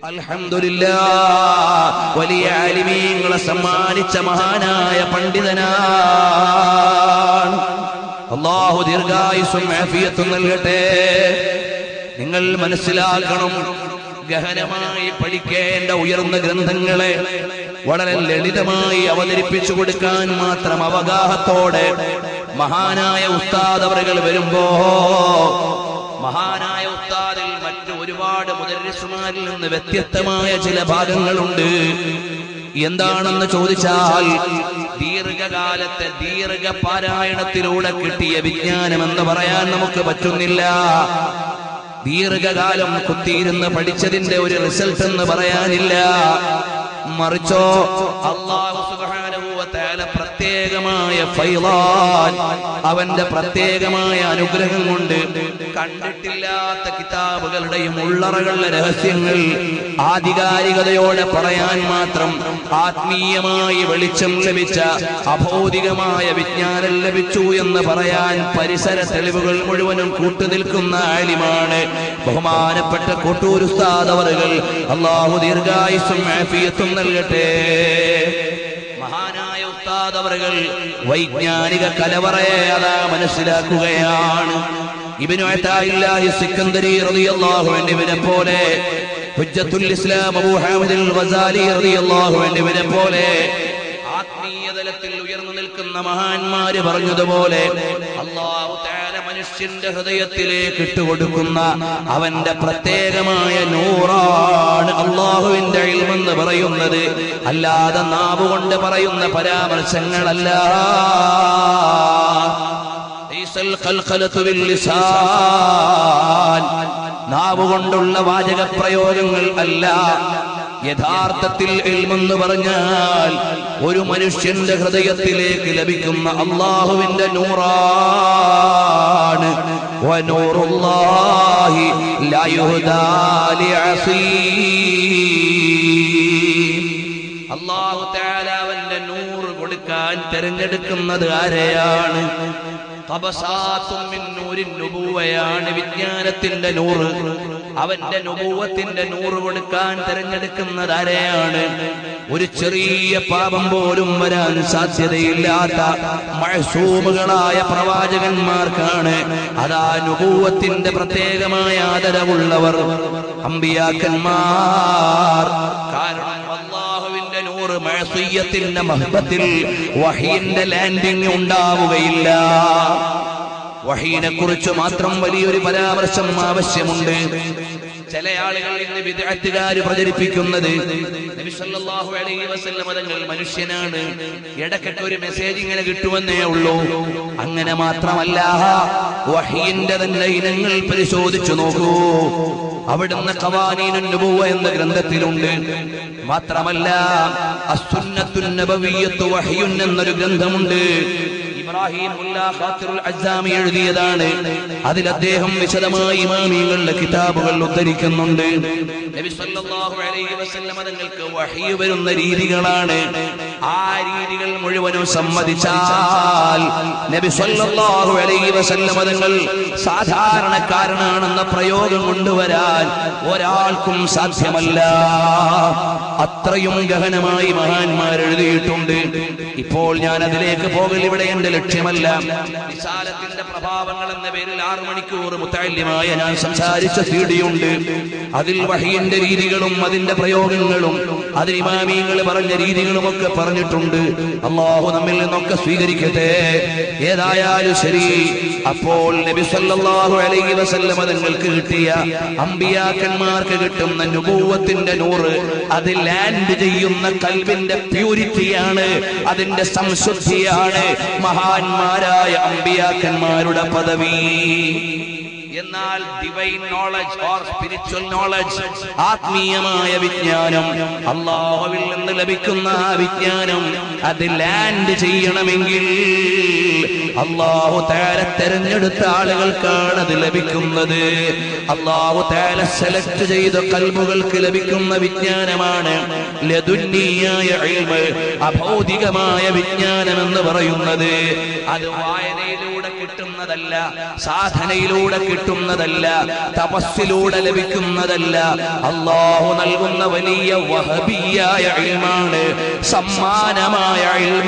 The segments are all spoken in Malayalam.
അൽഹംദുലില്ലാ വലിയ ആലിമീങ്ങളെ സമ്മാനിച്ച മഹാനായ പണ്ഡിതനാണ് അള്ളാഹു ദീർഘായുസും ആഫിയത്തും നൽകട്ടെ നിങ്ങൾ മനസ്സിലാക്കണം ഗഹനമായി പഠിക്കേണ്ട ഉയർന്ന ഗ്രന്ഥങ്ങളെ വളരെ ലളിതമായി അവതരിപ്പിച്ചു കൊടുക്കാൻ മാത്രം അവഗാഹത്തോടെ മഹാനായ ഉസ്താദ് അവറുകൾ വരുമ്പോ മഹാനായ ഉസ്താദിൽ മറ്റു ഒരുപാട് മുദരിസുമാരിൽ നിന്ന് വ്യത്യസ്തമായ ചില ഭാഗങ്ങളുണ്ട് എന്താണെന്ന് ചോദിച്ചാൽ ദീർഘകാലത്തെ ദീർഘ പാരായണത്തിലൂടെ കിട്ടിയ വിജ്ഞാനം എന്ന് പറയാൻ നമുക്ക് പറ്റുന്നില്ല ദീർഘകാലം കുത്തിയിരുന്ന് പഠിച്ചതിന്റെ ഒരു റിസൾട്ട് എന്ന് പറയാനില്ല മറിച്ചോ അള്ളാഹു സുബ്ഹാനഹു വ തആല പ്രത്യേകമായ ഫൈളാൻ അവന്റെ പ്രത്യേകമായ അനുഗ്രഹം കൊണ്ട് കണ്ടിട്ടില്ലാത്ത കിതാബുകളുടെയും ഉള്ളറകളുടെ രഹസ്യങ്ങൾ ആധികാരികതയോടെ പറയാൻ മാത്രം ആത്മീയമായി വെളിച്ചം ലഭിച്ച അഭൗതികമായ വിജ്ഞാനം ലഭിച്ചു എന്ന് പറയാൻ പരിസര തെളിവുകൾ മുഴുവനും കൂട്ടുനിൽക്കുന്ന ആലിമാണ് ബഹുമാനപ്പെട്ട കൊട്ടൂർ ഉസ്താദ് അവറുകൾ അള്ളാഹു ദീർഘായുസും ആഫിയത്തും നൽകട്ടെ മഹാനായ ഉസ്താദ് അവറുകൾ വൈജ്ഞാനിക കലവറയെ അതാ മനസ്സിലാക്കുകയാണ് ഇബിനു അത്തായില്ലാഹി സിക്കന്ദരി റളിയല്ലാഹു അൻഹുവിനെ പോലെ ഹുജ്ജത്തുൽ ഇസ്ലാം അബൂ ഹാമിദുൽ ഗസാലി റളിയല്ലാഹു അൻഹുവിനെ പോലെ ആത്മീയ തലത്തിൽ ഉയർന്നു നിൽക്കുന്ന മഹാന്മാര് പറഞ്ഞതുപോലെ അള്ളാഹു തആല മനുഷ്യന്റെ ഹൃദയത്തിലേക്ക് ഇട്ടുകൊടുക്കുന്ന അവന്റെ പ്രത്യേകമായ നൂറാണ് അള്ളാഹുവിന്റെ ഇൽമെന്ന് പറയുന്നത് അല്ലാതെ നാവുകൊണ്ട് പറയുന്ന പരാമർശങ്ങളല്ല ലൈസൽ ഖൽഖലതു ബില്ലിസാൻ. നാവ് കൊണ്ടുള്ള വാചക പ്രയോഗങ്ങൾ അല്ല യഥാർത്ഥത്തിൽ ഇൽമെന്ന് പറഞ്ഞാൽ ഒരു മനുഷ്യന്റെ ഹൃദയത്തിലേക്ക് ലഭിക്കുന്ന അള്ളാഹുവിന്റെ നൂറാണ് വനൂറുല്ലാഹി ലാ യുഹ്ദാ ലിഅസീം. അള്ളാഹു തആല അവന്റെ നൂറ് കൊടുക്കാൻ തിരഞ്ഞെടുക്കുന്നത് ആരെയാണ് ഖബസാത്തും മിൻ നൂരിൻ നുബുവയാണ് വിജ്ഞാനത്തിന്റെ നൂറ് അവന്റെ നുബൂവത്തിന്റെ നൂറ് കൊടുക്കാൻ തിരഞ്ഞെടുക്കുന്നത് ആരെയാണ് ഒരു ചെറിയ പാപം പോലും വരാൻ സാധ്യതയില്ലാത്ത മഴസൂമുകളായ പ്രവാചകന്മാർക്കാണ് അതാ നുബൂവത്തിന്റെ പ്രത്യേകമായ ആദരവുള്ളവർ അമ്പിയാക്കന്മാർ കാരണം അള്ളാഹുവിന്റെ നൂറ് മഴസുയ്യത്തിന്റെ മഹബത്തിൽ വഹീന്റെ ലാൻഡിംഗ് ഉണ്ടാവുകയില്ല വഹീനെ കുറിച്ച് മാത്രം വലിയൊരു പരാമർശം ആവശ്യമുണ്ട് ചില ആളുകൾ ഇന്ന് വിദഗ്ധകാര് പ്രചരിപ്പിക്കുന്നത് നബി സല്ലല്ലാഹു അലൈഹി വസല്ലം തങ്ങൾ മനുഷ്യനാണ് ഇടയ്ക്കൊക്കെ ഒരു മെസ്സേജ് ഇങ്ങനെ കിട്ടുമെന്നേ ഉള്ളൂ അങ്ങനെ മാത്രമല്ല വഹീന്റെ തന്നെ ഇനങ്ങൾ പരിശോധിച്ചു നോക്കൂ അവിടുന്ന് ഖവാനീനുൻ നുബുവ എന്ന ഗ്രന്ഥത്തിലുണ്ട് മാത്രമല്ല അസ്സുന്നത്തുൻ നബവിയ്യത്തു വഹ്യുൻ എന്നൊരു ഗ്രന്ഥമുണ്ട് ഇബ്രാഹിം മുല്ലാ ഖാത്തിറുൽ അസ്സാമി എഴുതിയതാണ് അതിൽ അദ്ദേഹം വിശദമായി ഇമാമികളുടെ കിതാബുകൾ ഉദ്ധരിക്കുന്നുണ്ട് നബി സല്ലല്ലാഹു അലൈഹി വസല്ലം തങ്ങൾക്ക് വഹി വരുന്ന രീതികളാണ് ആ രീതികൾ മുഴുവനും സമ്മതിച്ചാൽ നബി സല്ലല്ലാഹു അലൈഹി വസല്ലം തങ്ങൾ സാധാരണക്കാരനാണെന്ന പ്രയോഗം കൊണ്ടുവരാൻ ഒരാൾക്കും സാധ്യമല്ല അത്രയും ഗഹനമായി മഹാന്മാർ എഴുതിയിട്ടുണ്ട് ഇപ്പോൾ ഞാൻ അതിലേക്ക് പോകൽ ഇവിടെ എന്റെ ലക്ഷ്യമല്ല വിശാലത്തിന്റെ പ്രഭാവങ്ങൾ എന്ന പേരിൽ ആറു മണിക്കൂർ മുത്താല്യമായ ഞാൻ സംസാരിച്ച സീഡിയുണ്ട് അതിൽ വഹീന്റെ രീതികളും അതിന്റെ പ്രയോഗങ്ങളും അതിൽ ഇമാമിയങ്ങൾ പറഞ്ഞ രീതികളും ഒക്കെ പറഞ്ഞിട്ടുണ്ട് അള്ളാഹു നമ്മിൽ നിന്നൊക്കെ സ്വീകരിക്കട്ടെ ഏതായാലും ശരി അപ്പോൾ നബി സല്ലല്ലാഹു അലൈഹി വസല്ലമ തങ്ങൾക്ക് കിട്ടിയ അമ്പിയാക്കന്മാർക്ക് കിട്ടുന്ന നുബൂവത്തിന്റെ നൂറ് അത് ലാൻഡ് ചെയ്യുന്ന കൽവിന്റെ പ്യൂരിറ്റിയാണ് അതിന്റെ സംശുദ്ധിയാണ് മഹാന്മാരായ അമ്പിയാക്കന്മാരുടെ പദവി എന്നാൽ divine knowledge or spiritual knowledge ആത്മീയമായ വിജ്ഞാനം അള്ളാഹുവിൽ നിന്ന് ലഭിക്കുന്ന ആ വിജ്ഞാനം അത് ലാൻഡ് ചെയ്യണമെങ്കിൽ അള്ളാഹു താര തെരഞ്ഞെടുത്ത ആളുകൾക്കാണ് അത് ലഭിക്കുന്നത് അള്ളാഹു താര സെലക്ട് ചെയ്ത കൽബുകൾക്ക് ലഭിക്കുന്ന വിജ്ഞാനമാണ് ലതുന്നിയായ ഇൽമ് അഭൗതികമായ വിജ്ഞാനം എന്ന് പറയുന്നത് അത് വായനയിലൂടെ കിട്ടുന്നതല്ല സാധനയിലൂടെ കിട്ടുന്നതല്ല തപസ്സിലൂടെ ലഭിക്കുന്നതല്ല അള്ളാഹു നൽകുന്ന വലിയ വഹബിയായ ഇൽമാണ് സമ്മാനമായ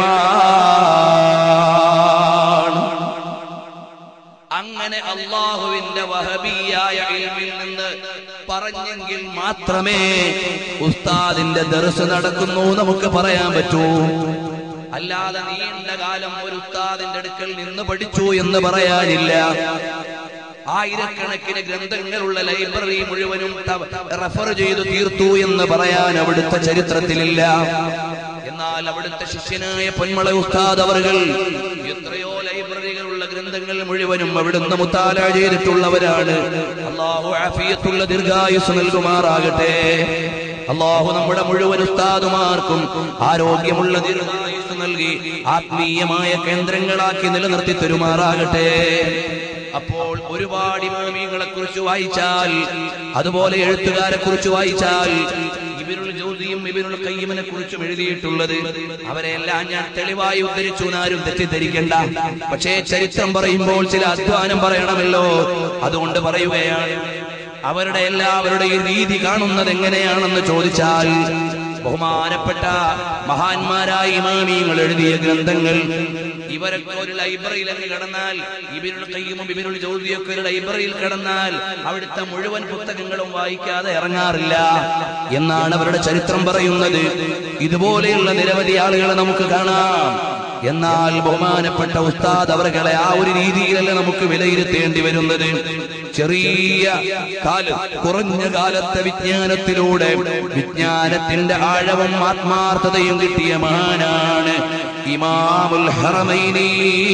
ഇൽമാണ് അങ്ങനെ അള്ളാഹുവിന്റെ വഹബിയായ ഇൽമിൽ നിന്ന് പറഞ്ഞെങ്കിൽ മാത്രമേ ഉസ്താദിന്റെ ദർസ് നടക്കുന്നു നമുക്ക് പറയാൻ പറ്റൂ അല്ലാതെ നീണ്ട കാലം ഒരു ഉസ്താദിന്റെ അടുക്കൽ നിന്ന് പഠിച്ചു എന്ന് പറയാനില്ല ആയിരക്കണക്കിന് ഗ്രന്ഥങ്ങളുള്ള ലൈബ്രറി മുഴുവനും ത- റെഫർ ചെയ്തു തീർത്തു എന്ന് പറയാൻ അവിടുത്തെ ചരിത്രത്തിലില്ല എന്നാൽ അവിടുത്തെ ശിഷ്യനായ പൊന്മള ഉസ്താദ് അവർകൾ എത്രയോ ലൈബ്രറികളുള്ള ഗ്രന്ഥങ്ങൾ മുഴുവനും അവിടുന്ന് മുത്താല ചെയ്തിട്ടുള്ളവരാണ് അള്ളാഹു ആഫിയത്തുള്ള ദീർഘായുസ് നൽകുമാറാകട്ടെ അള്ളാഹു നമ്മുടെ മുഴുവൻ ഉസ്താദുമാർക്കും ആരോഗ്യമുള്ള ദീർഘായുസ് നൽകി ആത്മീയമായ കേന്ദ്രങ്ങളാക്കി നിലനിർത്തി തരുമാറാകട്ടെ അപ്പോൾ ഒരുപാട് ഇമാമികളെ കുറിച്ച് വായിച്ചാൽ അതുപോലെ എഴുത്തുകാരെ കുറിച്ച് വായിച്ചാൽ ഇബിനുൽ ജൗസിയും ഇബിനുൽ കയ്യിമിനെ കുറിച്ചും എഴുതിയിട്ടുള്ളത് അവരെല്ലാം ഞാൻ തെളിവായി ഉദ്ധരിച്ചു എന്നാരും തെറ്റിദ്ധരിക്കണ്ട പക്ഷേ ചരിത്രം പറയുമ്പോൾ ചില അധ്വാനം പറയണമല്ലോ അതുകൊണ്ട് പറയുകയാണ് അവരുടെ എല്ലാവരുടെയും രീതി കാണുന്നത് എങ്ങനെയാണെന്ന് ചോദിച്ചാൽ ബഹുമാനപ്പെട്ട മഹാന്മാരായ ഇമാമിയങ്ങൾ എഴുതിയ ഗ്രന്ഥങ്ങൾ ഇവരൊക്കെ ഒരു ലൈബ്രറിയിൽ അങ്ങ് കിടന്നാൽ ഇബിനുൽ കയ്യുമും ഇബിനുൽ ജൗദിയൊക്കെ ഒരു ലൈബ്രറിയിൽ കിടന്നാൽ അവിടുത്തെ മുഴുവൻ പുസ്തകങ്ങളും വായിക്കാതെ ഇറങ്ങാറില്ല എന്നാണ് അവരുടെ ചരിത്രം പറയുന്നത് ഇതുപോലെയുള്ള നിരവധി ആളുകളെ നമുക്ക് കാണാം എന്നാൽ ബഹുമാനപ്പെട്ട ഉസ്താദ് അവരുടെ ആ ഒരു രീതിയിലല്ല നമുക്ക് വിലയിരുത്തേണ്ടി വരുന്നത് ചെറിയ കാലം കുറഞ്ഞ കാലത്തെ വിജ്ഞാനത്തിലൂടെ വിജ്ഞാനത്തിന്റെ ആഴവും ആത്മാർത്ഥതയും കിട്ടിയ മഹാനാണ് ഇമാമുൽ ഹറമൈനി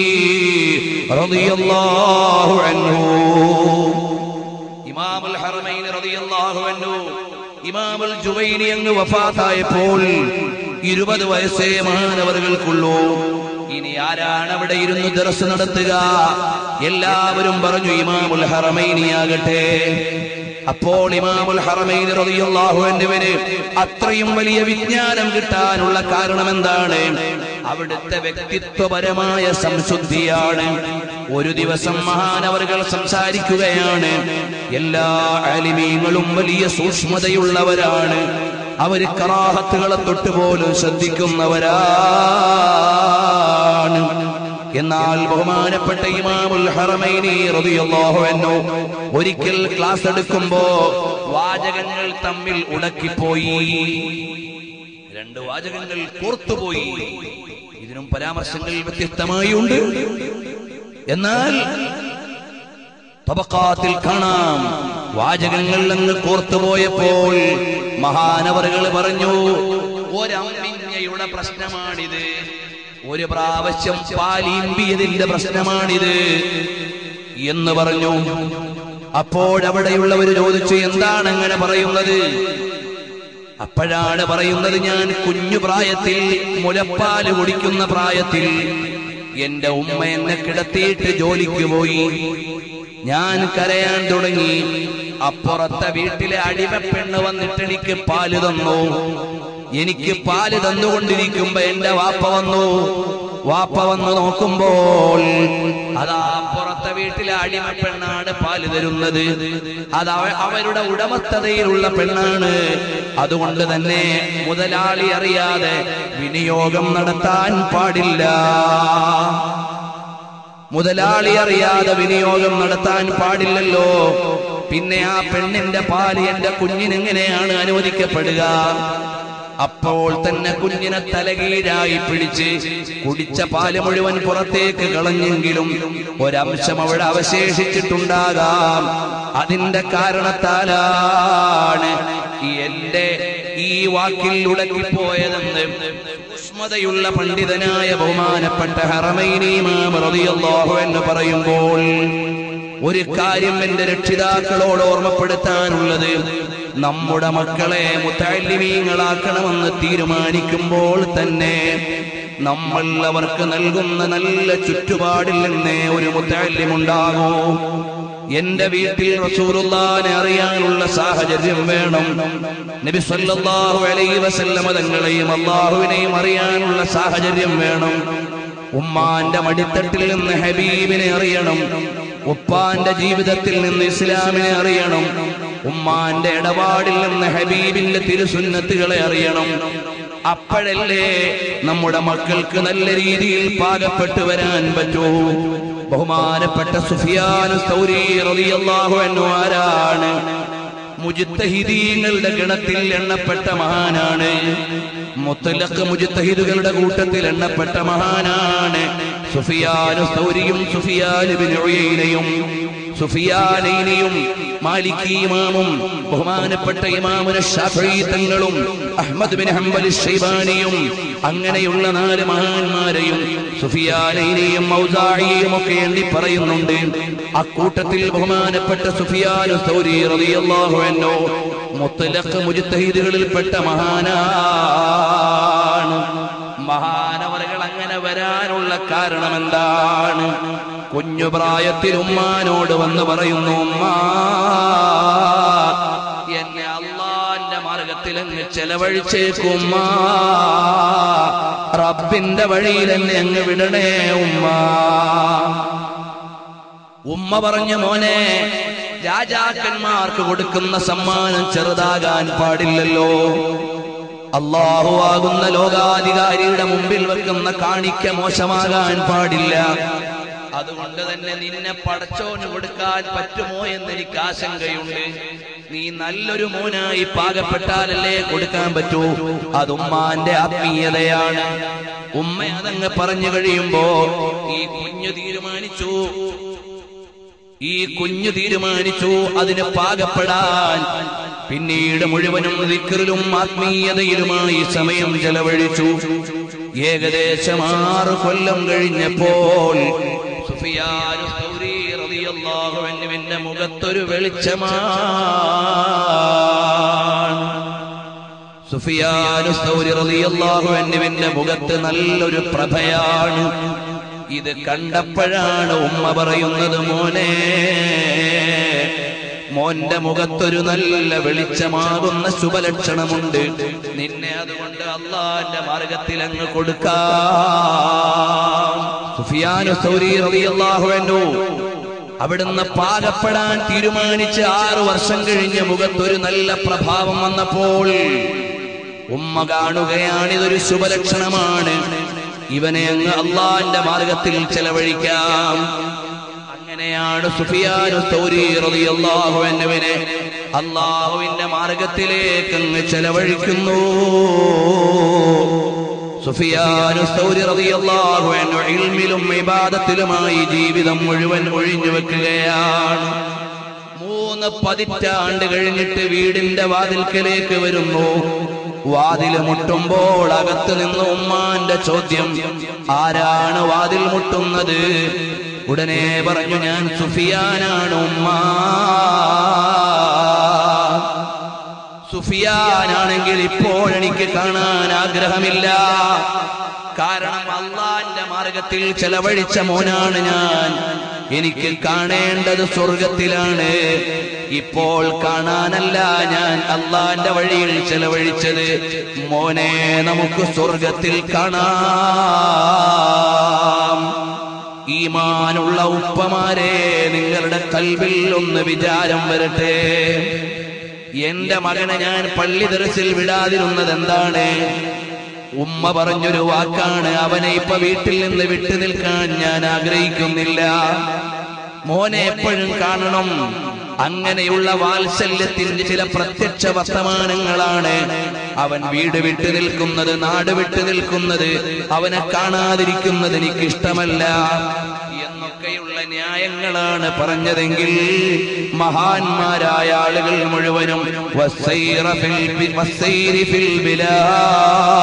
റളിയല്ലാഹു അൻഹു ഇമാമുൽ ഹറമൈൻ റളിയല്ലാഹു അൻഹു ഇമാമുൽ ജുവൈനി അങ്ങ് വഫാത്തായപ്പോൾ ഇരുപത് വയസ്സേ മഹാനവറുകൾക്കുള്ളൂ ഇനി ആരാണ് അവിടെ ഇരുന്ന് ദർസ് നടത്തുക എല്ലാവരും പറഞ്ഞു ഇമാമുൽ ഹറമൈനിയാകട്ടെ അപ്പോൾ ഇമാമുൽ ഹറമൈൻ റളിയല്ലാഹു അൻഹുവിന് അത്രയും വലിയ വിജ്ഞാനം കിട്ടാനുള്ള കാരണം എന്താണ് അവിടുത്തെ വ്യക്തിത്വപരമായ സംശുദ്ധിയാണ് ഒരു ദിവസം മഹാനവറുകൾ സംസാരിക്കുകയാണ് എല്ലാ അലിമീങ്ങളും വലിയ സൂക്ഷ്മതയുള്ളവരാണ് അവര് കറാഹത്തുകളെ തൊട്ടുപോലും ശ്രദ്ധിക്കുന്നവരാണ് എന്നാൽ ബഹുമാനപ്പെട്ട ഇമാമുൽ ഹറമൈനി റളിയല്ലാഹു അൻഹു ഒരിക്കൽ ക്ലാസ് എടുക്കുമ്പോ വാചകങ്ങൾ തമ്മിൽ ഉടക്കിപ്പോയി രണ്ട് വാചകങ്ങൾ കോർത്തുപോയി ഇതിനും പരാമർശങ്ങൾ വ്യത്യസ്തമായി ഉണ്ട് എന്നാൽ തബക്കാത്തിൽ കാണാം വാചകങ്ങൾ അങ്ങ് കോർത്തുപോയപ്പോൾ മഹാനവറുകൾ പറഞ്ഞു ഒരമ്മിഞ്ഞയുടെ പ്രശ്നമാണിത് ഒരു പ്രാവശ്യം പാലീമ്പിയതിന്റെ പ്രശ്നമാണിത് എന്ന് പറഞ്ഞു അപ്പോഴവിടെയുള്ളവർ ചോദിച്ചു എന്താണ് അങ്ങനെ പറയുന്നത് അപ്പോഴാണ് പറയുന്നത് ഞാൻ കുഞ്ഞു പ്രായത്തിൽ മുലപ്പാല് കുടിക്കുന്ന പ്രായത്തിൽ എന്റെ ഉമ്മ എന്നെ കിടത്തിയിട്ട് ജോലിക്ക് പോയി ഞാൻ കരയാൻ തുടങ്ങി അപ്പുറത്തെ വീട്ടിലെ അടിമ പെണ്ണ് വന്നിട്ട് എനിക്ക് പാല് തന്നു എനിക്ക് പാല് തന്നുകൊണ്ടിരിക്കുമ്പോ എന്റെ വാപ്പ വന്നു വാപ്പ വന്ന് നോക്കുമ്പോൾ അതാ അപ്പുറത്തെ വീട്ടിലെ അടിമ പെണ്ണാണ് പാല് തരുന്നത് അത് അവ- അവരുടെ ഉടമസ്ഥതയിലുള്ള പെണ്ണാണ് അതുകൊണ്ട് തന്നെ മുതലാളി അറിയാതെ വിനിയോഗം നടത്താൻ പാടില്ല മുതലാളി അറിയാതെ വിനിയോഗം നടത്താൻ പാടില്ലല്ലോ പിന്നെ ആ പെണ്ണിന്റെ പാല് എന്റെ കുഞ്ഞിനെങ്ങനെയാണ് അനുവദിക്കപ്പെടുക അപ്പോൾ തന്നെ കുഞ്ഞിനെ തലകീഴായി പിടിച്ച് കുടിച്ച പാല് മുഴുവൻ പുറത്തേക്ക് കളഞ്ഞെങ്കിലും ഒരംശം അവിടെ അവശേഷിച്ചിട്ടുണ്ടാകാം അതിന്റെ കാരണത്താലാണ് എന്റെ ഈ വാക്കിൽ ഉടക്കിപ്പോയതെന്ന് സൂക്ഷ്മതയുള്ള പണ്ഡിതനായ ബഹുമാനപ്പെട്ട ഹറമൈനി ഇമാം റളിയല്ലാഹു എന്ന് പറയുമ്പോൾ ഒരു കാര്യം എന്റെ രക്ഷിതാക്കളോട് ഓർമ്മപ്പെടുത്താനുള്ളത് നമ്മുടെ മക്കളെ മുത്തല്ലിമീങ്ങളാക്കണമെന്ന് തീരുമാനിക്കുമ്പോൾ തന്നെ നമ്മൾ അവർക്ക് നൽകുന്ന നല്ല ചുറ്റുപാടിൽ നിന്നേ ഒരു മുത്തല്ലിമുണ്ടാകൂ എന്റെ വീട്ടിൽ റസൂലുള്ളാനെ അറിയാനുള്ള സാഹചര്യം വേണം നബി സല്ലല്ലാഹു അലൈഹി വസല്ലമ തങ്ങളെയും അള്ളാഹുവിനെയും അറിയാനുള്ള സാഹചര്യം വേണം ഉമ്മാന്റെ മടിത്തട്ടിൽ നിന്ന് ഹബീബിനെ അറിയണം ഉപ്പാന്റെ ജീവിതത്തിൽ നിന്ന് ഇസ്ലാമിനെ അറിയണം ഉമ്മാന്റെ ഇടപാടിൽ നിന്ന് ഹബീബിന്റെ തിരുസുന്നത്തുകളെ അറിയണം അപ്പോഴല്ലേ നമ്മുടെ മക്കൾക്ക് നല്ല രീതിയിൽ പാകപ്പെട്ടു വരാൻ പറ്റൂ ബഹുമാനപ്പെട്ട സുഫിയാനു സൗരി റളിയല്ലാഹു അൻഹു ആരാണ് മുജിത്തഹിദീങ്ങളുടെ ഗണത്തിൽ എണ്ണപ്പെട്ട മഹാനാണ് മുത്തലഖ് മുജിത്തഹിദുകളുടെ കൂട്ടത്തിൽ എണ്ണപ്പെട്ട മഹാനാണ് സുഫിയാനു സൗരിയും സുഫിയാനുബിൻ ഉയൈനയും സുഫിയാനൈനിയും മാലിക്കി ഇമാമും ബഹുമാനപ്പെട്ട ഇമാമുന ഷാഫി തങ്ങളും അഹ്മദ് ബിൻ ഹംബൽ ഷൈബാനിയും അങ്ങനെയുള്ള നാല് മഹാന്മാരെയും സുഫിയാനൈനിയും ഔസായിയും ഒക്കെ എണ്ണി പറയുന്നുണ്ട് അക്കൂട്ടത്തിൽ ബഹുമാനപ്പെട്ട സുഫിയാനു സൗരി റളിയല്ലാഹു അൻഹു മുത്തലഖ് മുജ്തഹിദുകളിൽപ്പെട്ട മഹാനാണ് മഹാനവറുകൾ അങ്ങനെ വരാനുള്ള കാരണം എന്താണ് കുഞ്ഞു പ്രായത്തിൽ ഉമ്മാനോട് വന്ന് പറയുന്നു ഉമ്മ എന്നെ അള്ളാന്റെ മാർഗത്തിൽ അങ്ങ് ചെലവഴിച്ചേക്കും ഉമ്മ റബ്ബിന്റെ വഴിയിൽ എന്നെ അങ്ങ് വിടണേ ഉമ്മ ഉമ്മ പറഞ്ഞു മോനെ രാജാക്കന്മാർക്ക് കൊടുക്കുന്ന സമ്മാനം ചെറുതാകാൻ പാടില്ലല്ലോ അള്ളാഹു ആകുന്ന ലോകാധികാരിയുടെ മുമ്പിൽ വെക്കുന്ന കാണിക്ക മോശമാകാൻ പാടില്ല അതുകൊണ്ട് തന്നെ നിന്നെ പടച്ചോന് കൊടുക്കാൻ പറ്റുമോ എന്ന് എനിക്ക് ആശങ്കയുണ്ട് നീ നല്ലൊരു മോനായി പാകപ്പെട്ടാലല്ലേ കൊടുക്കാൻ പറ്റൂ അത് ഉമ്മാന്റെ ആത്മീയതയാണ് ഉമ്മ അതങ്ങ് പറഞ്ഞു കഴിയുമ്പോ ഈ കുഞ്ഞു തീരുമാനിച്ചു ഈ കുഞ്ഞു തീരുമാനിച്ചു അതിന് പാകപ്പെടാൻ പിന്നീട് മുഴുവനും ദിക്റിലും ആത്മീയതയിലുമായി സമയം ചെലവഴിച്ചു ഏകദേശം ആറ് കൊല്ലം കഴിഞ്ഞപ്പോൾ സുഫിയാനു സൗരി റളിയല്ലാഹു അൻഹുവിന്റെ മുഖത്തൊരു വെളിച്ചമാണ് സുഫിയാനു സൗരി റളിയല്ലാഹു അൻഹുവിന്റെ മുഖത്ത് നല്ലൊരു പ്രഭയാണ് ഇത് കണ്ടപ്പോഴാണ് ഉമ്മ പറയുന്നത് മോനെ മോന്റെ മുഖത്തൊരു നല്ല വെളിച്ചമാകുന്ന ശുഭലക്ഷണമുണ്ട് നിന്നെ അതുകൊണ്ട് അള്ളാന്റെ മാർഗത്തിൽ അങ്ങ് കൊടുക്കാം സുഫിയാനു സൗരി റളിയല്ലാഹു അൻഹു അവിടുന്ന് പാകപ്പെടാൻ തീരുമാനിച്ച് ആറു വർഷം കഴിഞ്ഞ് മുഖത്തൊരു നല്ല പ്രഭാവം വന്നപ്പോൾ ഉമ്മ കാണുകയാണ് ഇതൊരു ശുഭലക്ഷണമാണ് ഇവനെ അങ്ങ് അള്ളാന്റെ മാർഗത്തിൽ ചെലവഴിക്കാം അങ്ങനെയാണ് സുഫിയാനു സൗരി റളിയല്ലാഹു അൻഹുവിനെ അള്ളാഹുവിന്റെ മാർഗത്തിലേക്ക് അങ്ങ് ചെലവഴിക്കുന്നു സുഫിയാനു സൗരി റളിയല്ലാഹു അൻഹു ഇൽമിലും ഇബാദത്തിലുമായി ജീവിതം മുഴുവൻ ഒഴിഞ്ഞു വെക്കുകയാണ് മൂന്ന് പതിറ്റാണ്ട് കഴിഞ്ഞിട്ട് വീടിന്റെ വാതിൽക്കലേക്ക് വരുന്നു വാതിൽ മുട്ടുമ്പോൾ അകത്ത് നിന്ന് ഉമ്മാന്റെ ചോദ്യം ആരാണ് വാതിൽ മുട്ടുന്നത് ഉടനെ പറഞ്ഞു ഞാൻ സുഫിയാനാണ് ഉമ്മ സുഫിയാനാണെങ്കിൽ ഇപ്പോൾ എനിക്ക് കാണാൻ ആഗ്രഹമില്ല കാരണം അള്ളാന്റെ മാർഗത്തിൽ ചെലവഴിച്ച മോനാണ് ഞാൻ എനിക്ക് കാണേണ്ടത് സ്വർഗത്തിലാണ് ഇപ്പോൾ കാണാനല്ല ഞാൻ അള്ളാന്റെ വഴിയിൽ ചെലവഴിച്ചത് മോനെ നമുക്ക് സ്വർഗത്തിൽ കാണാം ഈമാനുള്ള ഉപ്പമാരെ നിങ്ങളുടെ കൽവിൽ ഒന്ന് വിചാരം വരട്ടെ എന്റെ മകനെ ഞാൻ പള്ളി തെറസിൽ വിടാതിരുന്നത് എന്താണ് ഉമ്മ പറഞ്ഞൊരു വാക്കാണ് അവനെ ഇപ്പൊ വീട്ടിൽ നിന്ന് വിട്ടു നിൽക്കാൻ ഞാൻ ആഗ്രഹിക്കുന്നില്ല മോനെ എപ്പോഴും കാണണം അങ്ങനെയുള്ള വാത്സല്യത്തിന്റെ ചില പ്രത്യക്ഷ വർത്തമാനങ്ങളാണ് അവൻ വീട് വിട്ടു നിൽക്കുന്നത് നാട് വിട്ടു നിൽക്കുന്നത് അവനെ കാണാതിരിക്കുന്നത് എനിക്ക് ഇഷ്ടമല്ല എന്നൊക്കെയുള്ള ന്യായങ്ങളാണ് പറഞ്ഞതെങ്കിൽ മഹാന്മാരായ ആളുകൾ മുഴുവനും വസ്സൈറ ഫിൽ ബി- വസ്സൈരി ഫിൽ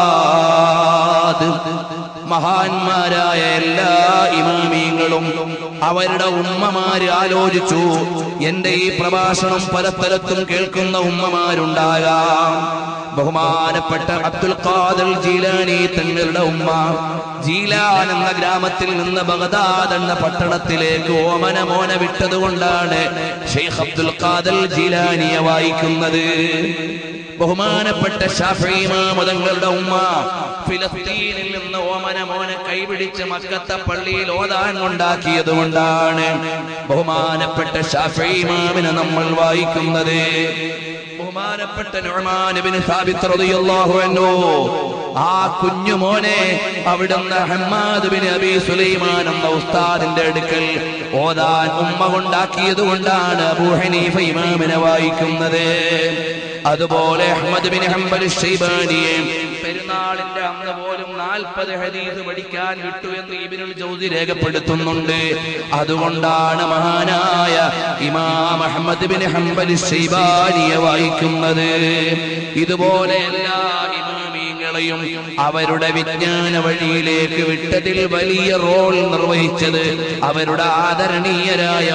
ബിലാദ് മഹാന്മാരായ എല്ലാ ഇമാമീങ്ങളും അവരുടെ ഉമ്മമാര് ആലോചിച്ചു എന്റെ ഈ പ്രഭാഷണം പല സ്ഥലത്തും കേൾക്കുന്ന ഉമ്മമാരുണ്ടാകാം ബഹുമാനപ്പെട്ട അബ്ദുൽ ഖാദർ ജീലാനി തങ്ങളുടെ ഉമ്മ ജീലാൻ എന്ന ഗ്രാമത്തിൽ നിന്ന് ബഗദാദ് എന്ന പട്ടണത്തിലേക്ക് ഓമന മോന വിട്ടതുകൊണ്ടാണ് ഷെയ്ഖ് അബ്ദുൽ ഖാദർ ജീലാനിയെ വായിക്കുന്നത് ബഹുമാനപ്പെട്ട ഷാഫിമാമതങ്ങളുടെ ഉമ്മ ഫിലസ്തീനിൽ നിന്ന് ഓമന മോനെ കൈപിടിച്ച് മക്കത്തെ പള്ളിയിൽ ഓതാൻ കൊണ്ടാക്കിയത് കൊണ്ടാണ് ബഹുമാനപ്പെട്ട ഷാഫിമാമിനെ നമ്മൾ വായിക്കുന്നത് ബഹുമാനപ്പെട്ട നുഅ്മാനുബിന് സാബിത്ത് റളിയല്ലാഹു അൻഹു ആ കുഞ്ഞു മോനെ അവിടുന്ന് ഹമ്മാദ് ബിൻ അബി സുലൈമാൻ എന്ന ഉസ്താദിന്റെ അടുക്കൽ ഓതാൻ ഉമ്മ കൊണ്ടാക്കിയത് കൊണ്ടാണ് അബൂ ഹനീഫ ഇമാമിനെ വായിക്കുന്നത് അതുപോലെ അഹ്മദ് ബിൻ ഹംബൽ ഷൈബാനിയെ പെരുന്നാളിന്റെ അന്ന് പോലും നാൽപ്പത് ഹദീസ് പഠിക്കാൻ വിട്ടു എന്ന് ഇബിനുൽ ജൗസി രേഖപ്പെടുത്തുന്നുണ്ട് അതുകൊണ്ടാണ് മഹാനായ ഇമാം അഹ്മദ് ബിൻ ഹംബൽ ഷൈബാനിയെ വായിക്കുന്നത് ഇതുപോലെ എല്ലാ ഇമാമീങ്ങളെയും അവരുടെ വിജ്ഞാന വഴിയിലേക്ക് വിട്ടതിൽ വലിയ റോൾ നിർവഹിച്ചത് അവരുടെ ആദരണീയരായ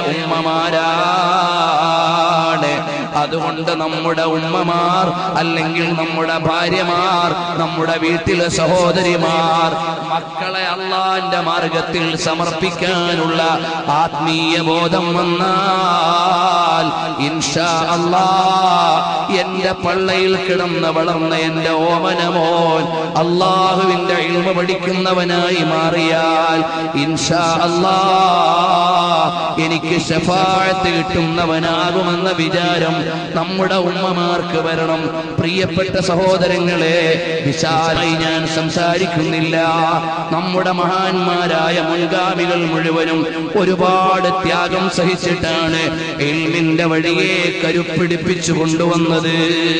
ഉമ്മമാരാണ് അതുകൊണ്ട് നമ്മുടെ ഉമ്മമാർ അല്ലെങ്കിൽ നമ്മുടെ ഭാര്യമാർ നമ്മുടെ വീട്ടിലെ സഹോദരിമാർ മക്കളെ അള്ളാന്റെ മാർഗത്തിൽ സമർപ്പിക്കാനുള്ള ആത്മീയ ബോധം വന്നാൽ ഇൻഷാ അല്ലാ എന്റെ പള്ളയിൽ കിടന്ന് വളർന്ന എന്റെ ഓമനമോൻ അള്ളാഹുവിന്റെ ഇൽമ പഠിക്കുന്നവനായി മാറിയാൽ ഇൻഷാ അല്ലാ എനിക്ക് ശഫാഴത്ത് കിട്ടുന്നവനാകുമെന്ന വിചാരം നമ്മുടെ ഉമ്മമാർക്ക് വരണം പ്രിയപ്പെട്ട സഹോദരങ്ങളെ വിശാലായി ഞാൻ സംസാരിക്കുന്നില്ല നമ്മുടെ മഹാന്മാരായ മുൻഗാമികൾ മുഴുവനും ഒരുപാട് ത്യാഗം സഹിച്ചിട്ടാണ് എൽമിന്റെ വഴിയെ കരുപ്പിടിപ്പിച്ചു കൊണ്ടുവന്നത്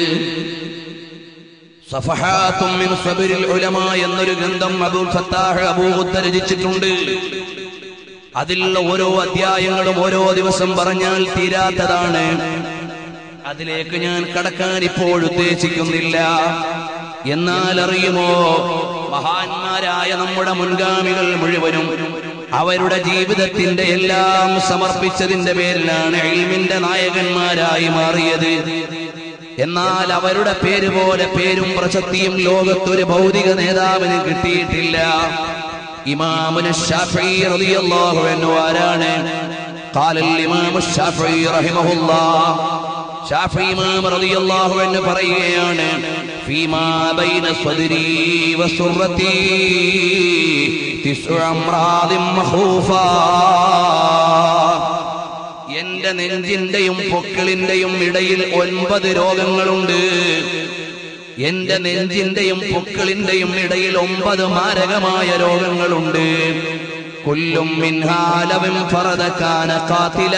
സഫഹാത്തും മിൻ സബരിൽ ഉലമ എന്നൊരു ഗ്രന്ഥം അബൂൽ ഫത്താഹ് അബൂഹുദ്ദ രചിച്ചിട്ടുണ്ട് അതിലുള്ള ഓരോ അധ്യായങ്ങളും ഓരോ ദിവസം പറഞ്ഞാൽ തീരാത്തതാണ് അതിലേക്ക് ഞാൻ കടക്കാൻ ഇപ്പോൾ ഉദ്ദേശിക്കുന്നില്ല എന്നാൽ അറിയുമോ മഹാന്മാരായ നമ്മുടെ മുൻഗാമികൾ മുഴുവനും അവരുടെ ജീവിതത്തിന്റെ എല്ലാം സമർപ്പിച്ചതിന്റെ പേരിലാണ് എൽമിന്റെ നായകന്മാരായി മാറിയത് എന്നാൽ അവരുടെ പേര് പോലെ പേരും പ്രശസ്തിയും ലോകത്തൊരു ഭൗതിക നേതാവിന് കിട്ടിയിട്ടില്ല ഇമാമുന ഷാഫി റളിയല്ലാഹു അൻഹു ആരാണ് قال الإمام الشافعي رحمه الله ഷാഫി ഇമാം റളിയല്ലാഹു അൻഹു പറയുകയാണ് ഫീമാ ബൈന സ്വദരി വസുറതി തിസ്ഉ അംറാദിൻ മഖൂഫാ എന്റെ നെഞ്ചിന്റെയും പൊക്കിളിന്റെയും ഇടയിൽ ഒൻപത് രോഗങ്ങളുണ്ട് എന്റെ നെഞ്ചിന്റെയും പൊക്കിളിന്റെയും ഇടയിൽ ഒമ്പത് മാരകമായ രോഗങ്ങളുണ്ട് കുല്ലും മിൻഹാലവും ഫറദക്കാന കാത്തില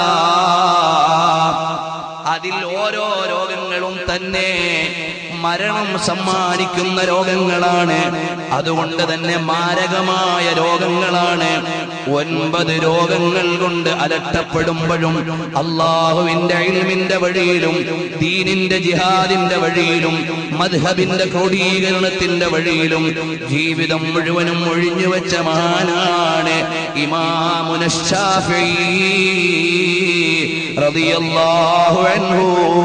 അതിൽ ഓരോ രോഗങ്ങളും തന്നെ മരണം സമ്മാനിക്കുന്ന രോഗങ്ങളാണ് അതുകൊണ്ട് തന്നെ മാരകമായ രോഗങ്ങളാണ് ഒൻപത് രോഗങ്ങൾ കൊണ്ട് അലട്ടപ്പെടുമ്പോഴും അള്ളാഹുവിന്റെ ഇൽമിന്റെ വഴിയിലും ദീനിന്റെ ജിഹാദിന്റെ വഴിയിലും മദ്ഹബിന്റെ ക്രോഡീകരണത്തിന്റെ വഴിയിലും ജീവിതം മുഴുവനും ഒഴിഞ്ഞുവെച്ച മഹാനാണ് ഇമാമുന ശാഫിഈ റളിയല്ലാഹു അൻഹു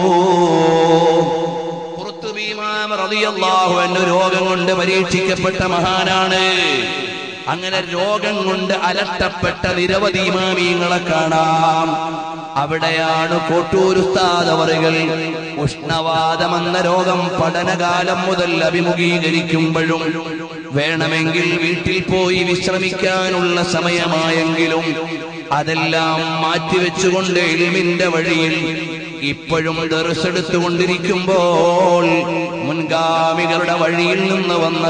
ഖുർത്തുബി ഇമാം റളിയല്ലാഹു അൻഹു രോഗം കൊണ്ട് പരീക്ഷിക്കപ്പെട്ട മഹാനാണ് അങ്ങനെ രോഗം കൊണ്ട് അലട്ടപ്പെട്ട നിരവധി ഇമാമീങ്ങളെ കാണാം അവിടെയാണ് കോട്ടൂർ ഉസ്താദ് അവറുകൾ ഉഷ്ണവാദമെന്ന രോഗം പഠനകാലം മുതൽ അഭിമുഖീകരിക്കുമ്പോഴും വേണമെങ്കിൽ വീട്ടിൽ പോയി വിശ്രമിക്കാനുള്ള സമയമായെങ്കിലും അതെല്ലാം മാറ്റിവെച്ചുകൊണ്ട് എൽമിന്റെ വഴിയിൽ ഇപ്പോഴും ദർശെടുത്തുകൊണ്ടിരിക്കുമ്പോൾ മുൻഗാമികളുടെ വഴിയിൽ നിന്ന് വന്ന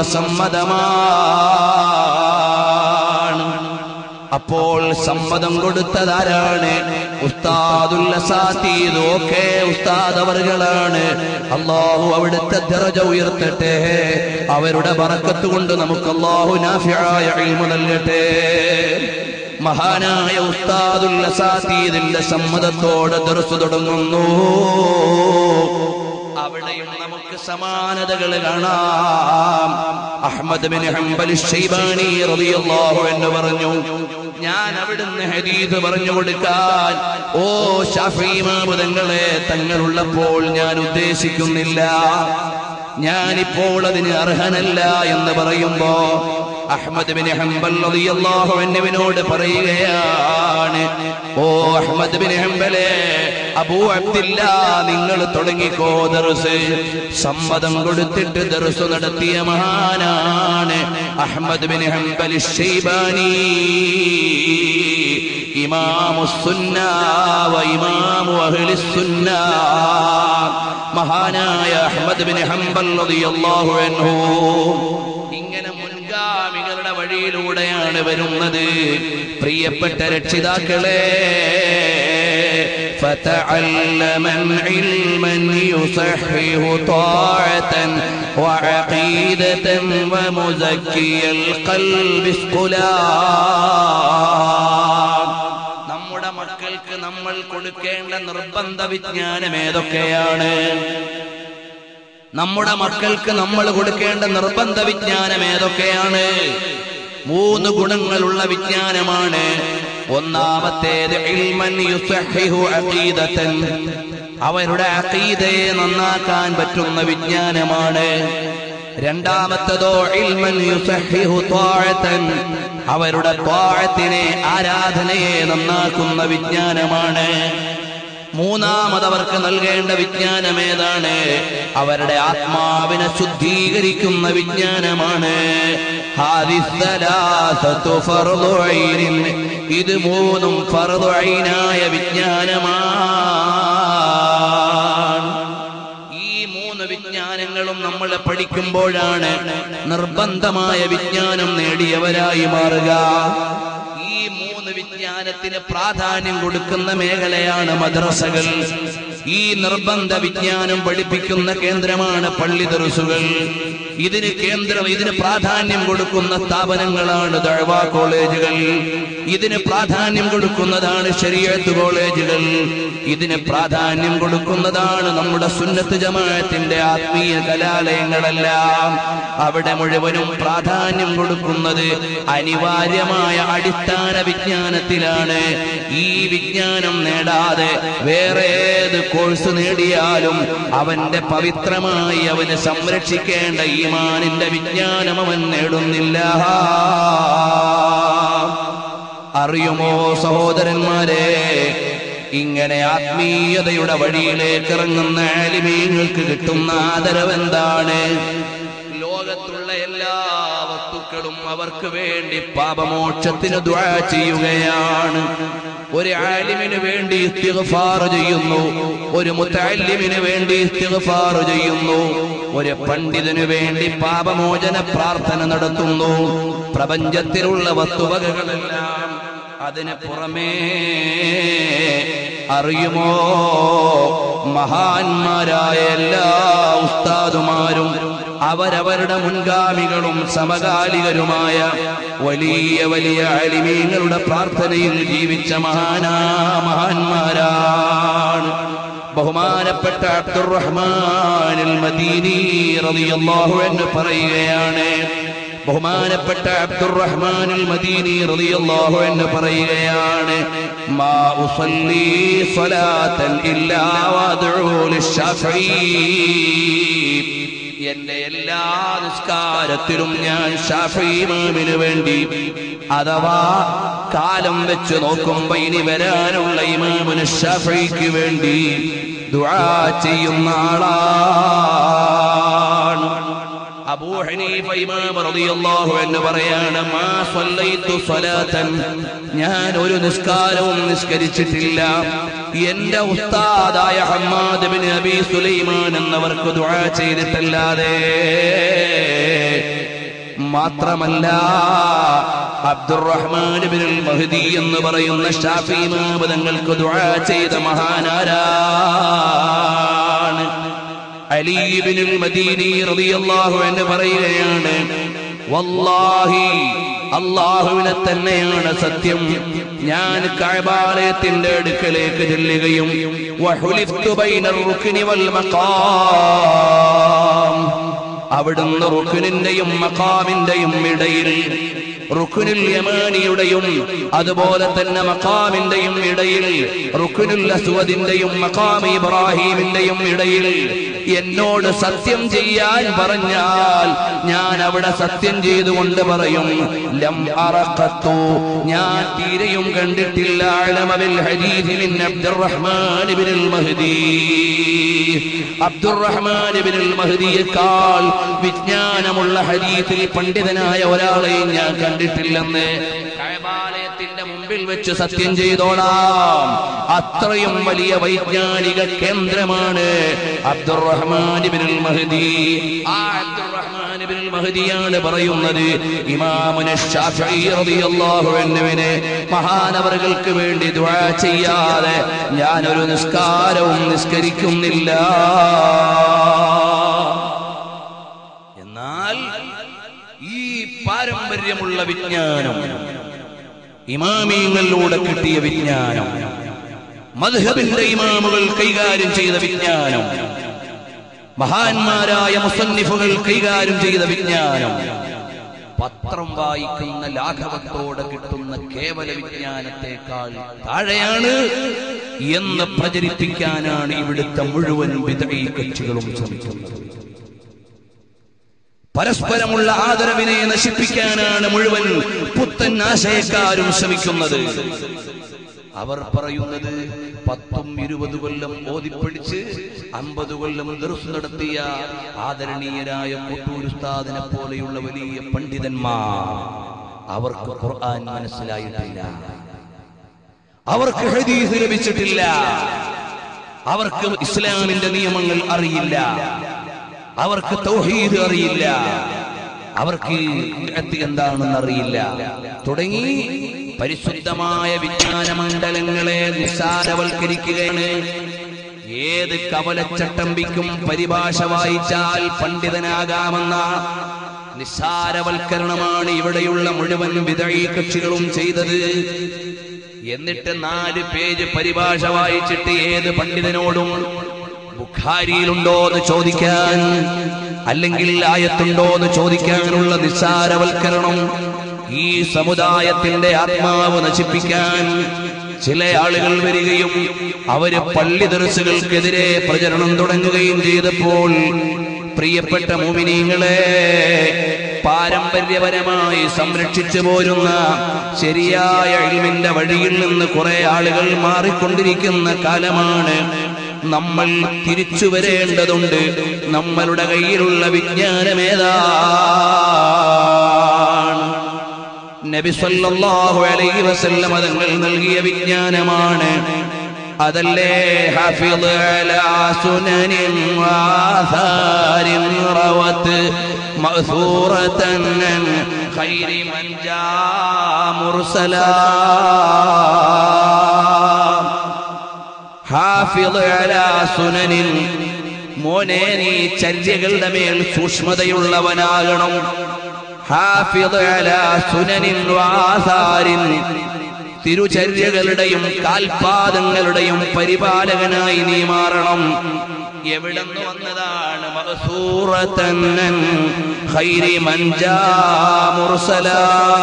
സമ്മതമാണ് അപ്പോൾ സമ്മതം കൊടുത്തതാരാണ് ഉസ്താദുല്ലസാത്തീതൊക്കെ ഉസ്താദ് അവർകളാണ് അള്ളാഹു അവിടുത്തെ ദറജ ഉയർത്തട്ടെ അവരുടെ ബറക്കത്ത് കൊണ്ട് നമുക്ക് അള്ളാഹു നാഫിയായ ഇൽമു നൽകട്ടെ മഹാനായ ഉസ്താദുല്ലസാത്തീദിന്റെ സമ്മതത്തോടെ ദർസ് തുടങ്ങുന്നു അവിടെയും നമുക്ക് നമുക്ക് സമാനതകൾ കാണാം അഹ്മദ് ബിൻ ഹംബൽ ഷൈബാനി റളിയല്ലാഹു അൻഹു പറഞ്ഞു ഞാൻ അവിടുന്ന് ഹദീസ് പറഞ്ഞു കൊടുക്കാൻ ഓ ഷാഫി ഇമാമുതങ്ങളെ തങ്ങളുള്ളപ്പോൾ ഞാൻ ഉദ്ദേശിക്കുന്നില്ല ഞാനിപ്പോൾ അതിന് അർഹനല്ല എന്ന് പറയുമ്പോ അഹ്മദ് ബിൻ ഹംബൽ റളിയല്ലാഹു അൻഹുവിനോട് പറയുകയാണ് ഓ അഹ്മദ് ബിൻ ഹംബലേ അബൂ അബ്ദില്ല നിങ്ങൾ തുടങ്ങിക്കോ ദർസ് സമ്മതം കൊടുത്തിട്ട് ദർസ് നടത്തിയ മഹാനാണ് അഹ്മദ് ബിൻ ഹംബൽ ഷൈബാനി ഇമാമു സുന്ന വ ഇമാമു അഹ്ലി സുന്ന മഹാനായ അഹ്മദ് ബിൻ ഹംബൽ റളിയല്ലാഹു അൻഹു ഇങ്ങനെ മുൻഗാമികളുടെ വഴിയിലൂടെയാണ് വരുന്നത് പ്രിയപ്പെട്ട രക്ഷിതാക്കളെ فتعلما علما يصحح طاعة وعقيدة ومزكي القلب اسقلا നമ്മുടെ മക്കൾക്ക് നമ്മൾ കൊടുക്കേണ്ട നിർബന്ധ വിജ്ഞാനം ഏതൊക്കെയാണ് നമ്മുടെ മക്കൾക്ക് നമ്മൾ കൊടുക്കേണ്ട നിർബന്ധ വിജ്ഞാനം ഏതൊക്കെയാണ് മൂന്ന് ഗുണങ്ങളുള്ള വിജ്ഞാനമാണ് ഒന്നാമത്തേത് ഇൽമൻ യുസഹിഹു അഖീദത്തൻ അവരുടെ അഖീദയെ നന്നാക്കാൻ പറ്റുന്ന വിജ്ഞാനമാണ് രണ്ടാമത്തതോ ഇൽമൻ യുസഹിഹു ത്വാഅത്തൻ അവരുടെ ത്വാഅത്തിനെ ആരാധനയെ നന്നാക്കുന്ന വിജ്ഞാനമാണ് മൂന്നാമത് അവർക്ക് നൽകേണ്ട വിജ്ഞാനം ഏതാണ് അവരുടെ ആത്മാവിനെ ശുദ്ധീകരിക്കുന്ന വിജ്ഞാനമാണ് ഹാദിസ്സലാസത്തു ഫർദു ഐനിൻ. ഇത് മൂന്നും ഫർദു ഐനായ വിജ്ഞാനമാണ് ഈ മൂന്ന് വിജ്ഞാനങ്ങളും നമ്മൾ പഠിക്കുമ്പോഴാണ് നിർബന്ധമായ വിജ്ഞാനം നേടിയവരായി മാറുക ഈ മൂന്ന് വിജ്ഞാനത്തിന് പ്രാധാന്യം കൊടുക്കുന്ന മേഖലയാണ് മദ്രസകൾ ഈ നിർബന്ധ വിജ്ഞാനം പഠിപ്പിക്കുന്ന കേന്ദ്രമാണ് പള്ളി ദർസുകൾ ഇതിന് കേന്ദ്രം ഇതിന് പ്രാധാന്യം കൊടുക്കുന്ന സ്ഥാപനങ്ങളാണ് ദഴവ കോളേജുകൾ ഇതിന് പ്രാധാന്യം കൊടുക്കുന്നതാണ് ശരീരത്ത് കോളേജുകൾ ഇതിന് പ്രാധാന്യം കൊടുക്കുന്നതാണ് നമ്മുടെ സുന്നത്ത് ജമാഅത്തിന്റെ ആത്മീയ കലാലയങ്ങളെല്ലാം അവിടെ മുഴുവനും പ്രാധാന്യം കൊടുക്കുന്നത് അനിവാര്യമായ അടിസ്ഥാന വിജ്ഞാനത്തിലാണ് ഈ വിജ്ഞാനം നേടാതെ വേറെ ഏത് കോഴ്സ് നേടിയാലും അവന്റെ പവിത്രമായി അവന് സംരക്ഷിക്കേണ്ട ഈമാനിന്റെ വിജ്ഞാനം അവൻ നേടുന്നില്ല അറിയുമോ സഹോദരന്മാരെ ഇങ്ങനെ ആത്മീയതയുടെ വഴിയിലേക്ക് ഇറങ്ങുന്ന ആലിമീങ്ങൾക്ക് കിട്ടുന്ന ആദരവെന്താണ് ലോകത്തുള്ള എല്ലാ വസ്തുക്കളും അവർക്ക് വേണ്ടി പാപമോക്ഷത്തിന് ദ്വാ ചെയ്യുകയാണ് ഒരു ആലിമിന് വേണ്ടി ഇസ്തിഗ്ഫാർ ചെയ്യുന്നു ഒരു മുത്തല്ലിമിന് വേണ്ടി ഇസ്തിഗ്ഫാർ ചെയ്യുന്നു ഒരു പണ്ഡിതന് വേണ്ടി പാപമോചന പ്രാർത്ഥന നടത്തുന്നു പ്രപഞ്ചത്തിലുള്ള വസ്തുവകകളെല്ലാം അതിന് പുറമേ അറിയുമോ മഹാന്മാരായ എല്ലാ ഉസ്താദുമാരും അവരവരുടെ മുൻഗാമികളും സമകാലികരുമായ വലിയ വലിയ അലിമീങ്ങളുടെ പ്രാർത്ഥനയിൽ ജീവിച്ച മഹാനാ മഹാന്മാരാണ് ബഹുമാനപ്പെട്ട അബ്ദുറഹ്മാൻ മദീനി റളിയല്ലാഹു അൻഹു പറയുകയാണ് ബഹുമാനപ്പെട്ട അബ്ദുറഹ്മാൻ മദീനി റളിയല്ലാഹു അൻഹു പറയുകയാണ് മാ ഉസല്ലി സ്വലാത്തൻ ഇല്ലാ വഅദഉ ലിശ്ശാഫഈ എന്റെ എല്ലാ നിസ്കാരത്തിലും ഞാൻ ഷാഫി ഇമാമിന് വേണ്ടി അഥവാ കാലം വെച്ച് നോക്കുമ്പോ ഇനി വരാനുള്ള ഇമാമിന് ഷാഫിക്ക് വേണ്ടി ദുആ ചെയ്യുന്ന ആളാണ് അബൂ ഹനീഫ ഇമാം റളിയല്ലാഹു അൻഹു പറയാണ് മാ സ്വല്ലൈതു സ്വലാത്തൻ ഞാൻ ഒരു നിസ്കാരവും നിസ്കരിച്ചിട്ടില്ല എന്റെ ഉസ്താദായ ഹമ്മാദ് ബിൻ അബി സുലൈമാൻ എന്നവർക്ക് ദുആ ചെയ്തിട്ടല്ലാതെ മാത്രമല്ല അബ്ദുറഹ്മാൻ ബിൻ മഹദി എന്ന് പറയുന്ന ഷാഫി ഇമാം തങ്ങൾക്ക് ദുആ ചെയ്ത മഹാനാരാണ് അലീബിനുൽ മദീനി റളിയല്ലാഹു അൻഹു പറയുകയാണ് വല്ലാഹി അള്ളാഹുവിനെ തന്നെയാണ് സത്യം ഞാൻ കഴബാലയത്തിന്റെ അടുക്കലേക്ക് ചെല്ലുകയും വഹുലിഫ്തു ബൈനൽ റുക്നി വൽ മഖാം അവിടുന്ന് റുക്കുനിന്റെയും മഖാമിന്റെയും ഇടയിൽ റുക്കുനുൽ യമാനിയുടെയും അതുപോലെ തന്നെ മഖാമിന്റെയും ഇടയിൽ റുക്കുനുൽ അസ്വദിന്റെയും മഖാം ഇബ്രാഹിമിന്റെയും ഇടയിൽ എന്നോട് സത്യം ചെയ്യാൻ പറഞ്ഞാൽ ഞാൻ അവിടെ സത്യം ചെയ്തുകൊണ്ട് പറയും ലം അറഖത്തു ഞാൻ തീരെയും കണ്ടിട്ടില്ല അലമബിൽ ഹദീസ് മിൻ Abdurrahman ibnul Mahdi Abdurrahman ibnul മഹ്ദിയേക്കാൾ വിജ്ഞാനമുള്ള ഹദീസിൽ പണ്ഡിതനായ ഒരാളെയും ഞാൻ കണ്ടിട്ടില്ലെന്ന് കഅബാലയത്തിന്റെ മുമ്പിൽ വെച്ച് സത്യം ചെയ്തോളാം അത്രയും വലിയ വൈജ്ഞാനിക കേന്ദ്രമാണ് അബ്ദുറഹ്മാൻ ഇബ്നുൽ മഹ്ദി ആ അബ്ദുറഹ്മാൻ ഇബ്നുൽ മഹ്ദിയാണ് പറയുന്നത് ഇമാമുന ശാഫിഈ റളിയല്ലാഹു അൻഹുവിനെ മഹാനവറുകൾക്ക് വേണ്ടി ദുആ ചെയ്യാതെ ഞാനൊരു നിസ്കാരവും നിസ്കരിക്കുന്നില്ല എന്നാൽ ഈ പാരമ്പര്യമുള്ള വിജ്ഞാനം ഇമാമിയങ്ങളിലൂടെ കിട്ടിയ വിജ്ഞാനം മദ്ഹബിന്റെ ഇമാമുകൾ കൈകാര്യം ചെയ്ത വിജ്ഞാനം മഹാന്മാരായ മുസന്നിഫുകൾ കൈകാര്യം ചെയ്ത വിജ്ഞാനം പത്രം വായിക്കുന്ന ലാഘവത്തോടെ കിട്ടുന്ന കേവല വിജ്ഞാനത്തെക്കാൾ താഴെയാണ് എന്ന് പ്രചരിപ്പിക്കാനാണ് ഇവിടുത്തെ മുഴുവൻ വിതഴി കക്ഷികളും ശ്രമിക്കുന്നത് പരസ്പരമുള്ള ആദരവിനെ നശിപ്പിക്കാനാണ് മുഴുവൻ പുത്തൻ ആശയക്കാരും ശ്രമിക്കുന്നത് അവർ പറയുന്നത് പത്തും ഇരുപത് കൊല്ലം ഓതിപ്പടിച്ച് അമ്പത് കൊല്ലം ദർസ് നടത്തിയ ആദരണീയരായ കൊട്ടൂരുസ്താദിനെ പോലെയുള്ള വലിയ പണ്ഡിതന്മാർ അവർക്ക് ഖുർആൻ മനസ്സിലായിട്ടില്ല അവർക്ക് ഹദീസ് ലഭിച്ചിട്ടില്ല അവർക്ക് ഇസ്ലാമിന്റെ നിയമങ്ങൾ അറിയില്ല അവർക്ക് തൗഹീദ് അറിയില്ല അവർക്ക് ഇഅത്ത് എന്താണെന്ന് അറിയില്ല തുടങ്ങി പരിശുദ്ധമായ വിജ്ഞാന മണ്ഡലങ്ങളെ നിസ്സാരവൽക്കരിക്കുകയാണ് ഏത് കവലച്ചട്ടമ്പിക്കും പരിഭാഷ വായിച്ചാൽ പണ്ഡിതനാകാമെന്ന നിസ്സാരവൽക്കരണമാണ് ഇവിടെയുള്ള മുഴുവൻ വിതഴി കക്ഷികളും ചെയ്തത് എന്നിട്ട് നാല് പേജ് പരിഭാഷ വായിച്ചിട്ട് ഏത് പണ്ഡിതനോടും ബുഖാരിയിലുണ്ടോ എന്ന് ചോദിക്കാൻ അല്ലെങ്കിൽ ആയത്തുണ്ടോ എന്ന് ചോദിക്കാനുള്ള നിസ്സാരവൽക്കരണം ഈ സമുദായത്തിന്റെ ആത്മാവ് നശിപ്പിക്കാൻ ചില ആളുകൾ വരികയും അവര് പള്ളി ദർസുകൾക്കെതിരെ പ്രചരണം തുടങ്ങുകയും ചെയ്തപ്പോൾ പ്രിയപ്പെട്ട മോമിനീങ്ങളെ പാരമ്പര്യപരമായി സംരക്ഷിച്ചു പോരുന്ന ശരിയായ ഇൽമിന്റെ വഴിയിൽ നിന്ന് കുറെ ആളുകൾ മാറിക്കൊണ്ടിരിക്കുന്ന കാലമാണ് നമ്മൾ തിരിച്ചു വരേണ്ടതുണ്ട് നമ്മളുടെ കയ്യിലുള്ള വിജ്ഞാനമേതാണ് നബി സല്ലല്ലാഹു അലൈഹി വസല്ലം തങ്ങൾ നൽകിയ വിജ്ഞാനമാണ് അതല്ലേ ഹഫിദ് അലാ സുനനിൻ വാഥാരിൻ റവത്ത് മഅ്സൂറതൻ അൻ ഖൈരി മൻ ജാ മുർസലാ ഹാഫിദ് അലാ സുനനിൻ മോനെ നീ ചര്യകളുടെ മേൽ സൂക്ഷ്മതയുള്ളവനാകണം ഹാഫിദ് അലാ സുനനിൻ വാസാരിൻ തിരുചര്യകളുടെയും കാൽപാദങ്ങളുടെയും പരിപാലകനായി നീ മാറണം എവിടെന്ന് വന്നതാണ് മഅ്സൂറതൻ അൻ ഖൈരി മൻ ജാ മുർസലാ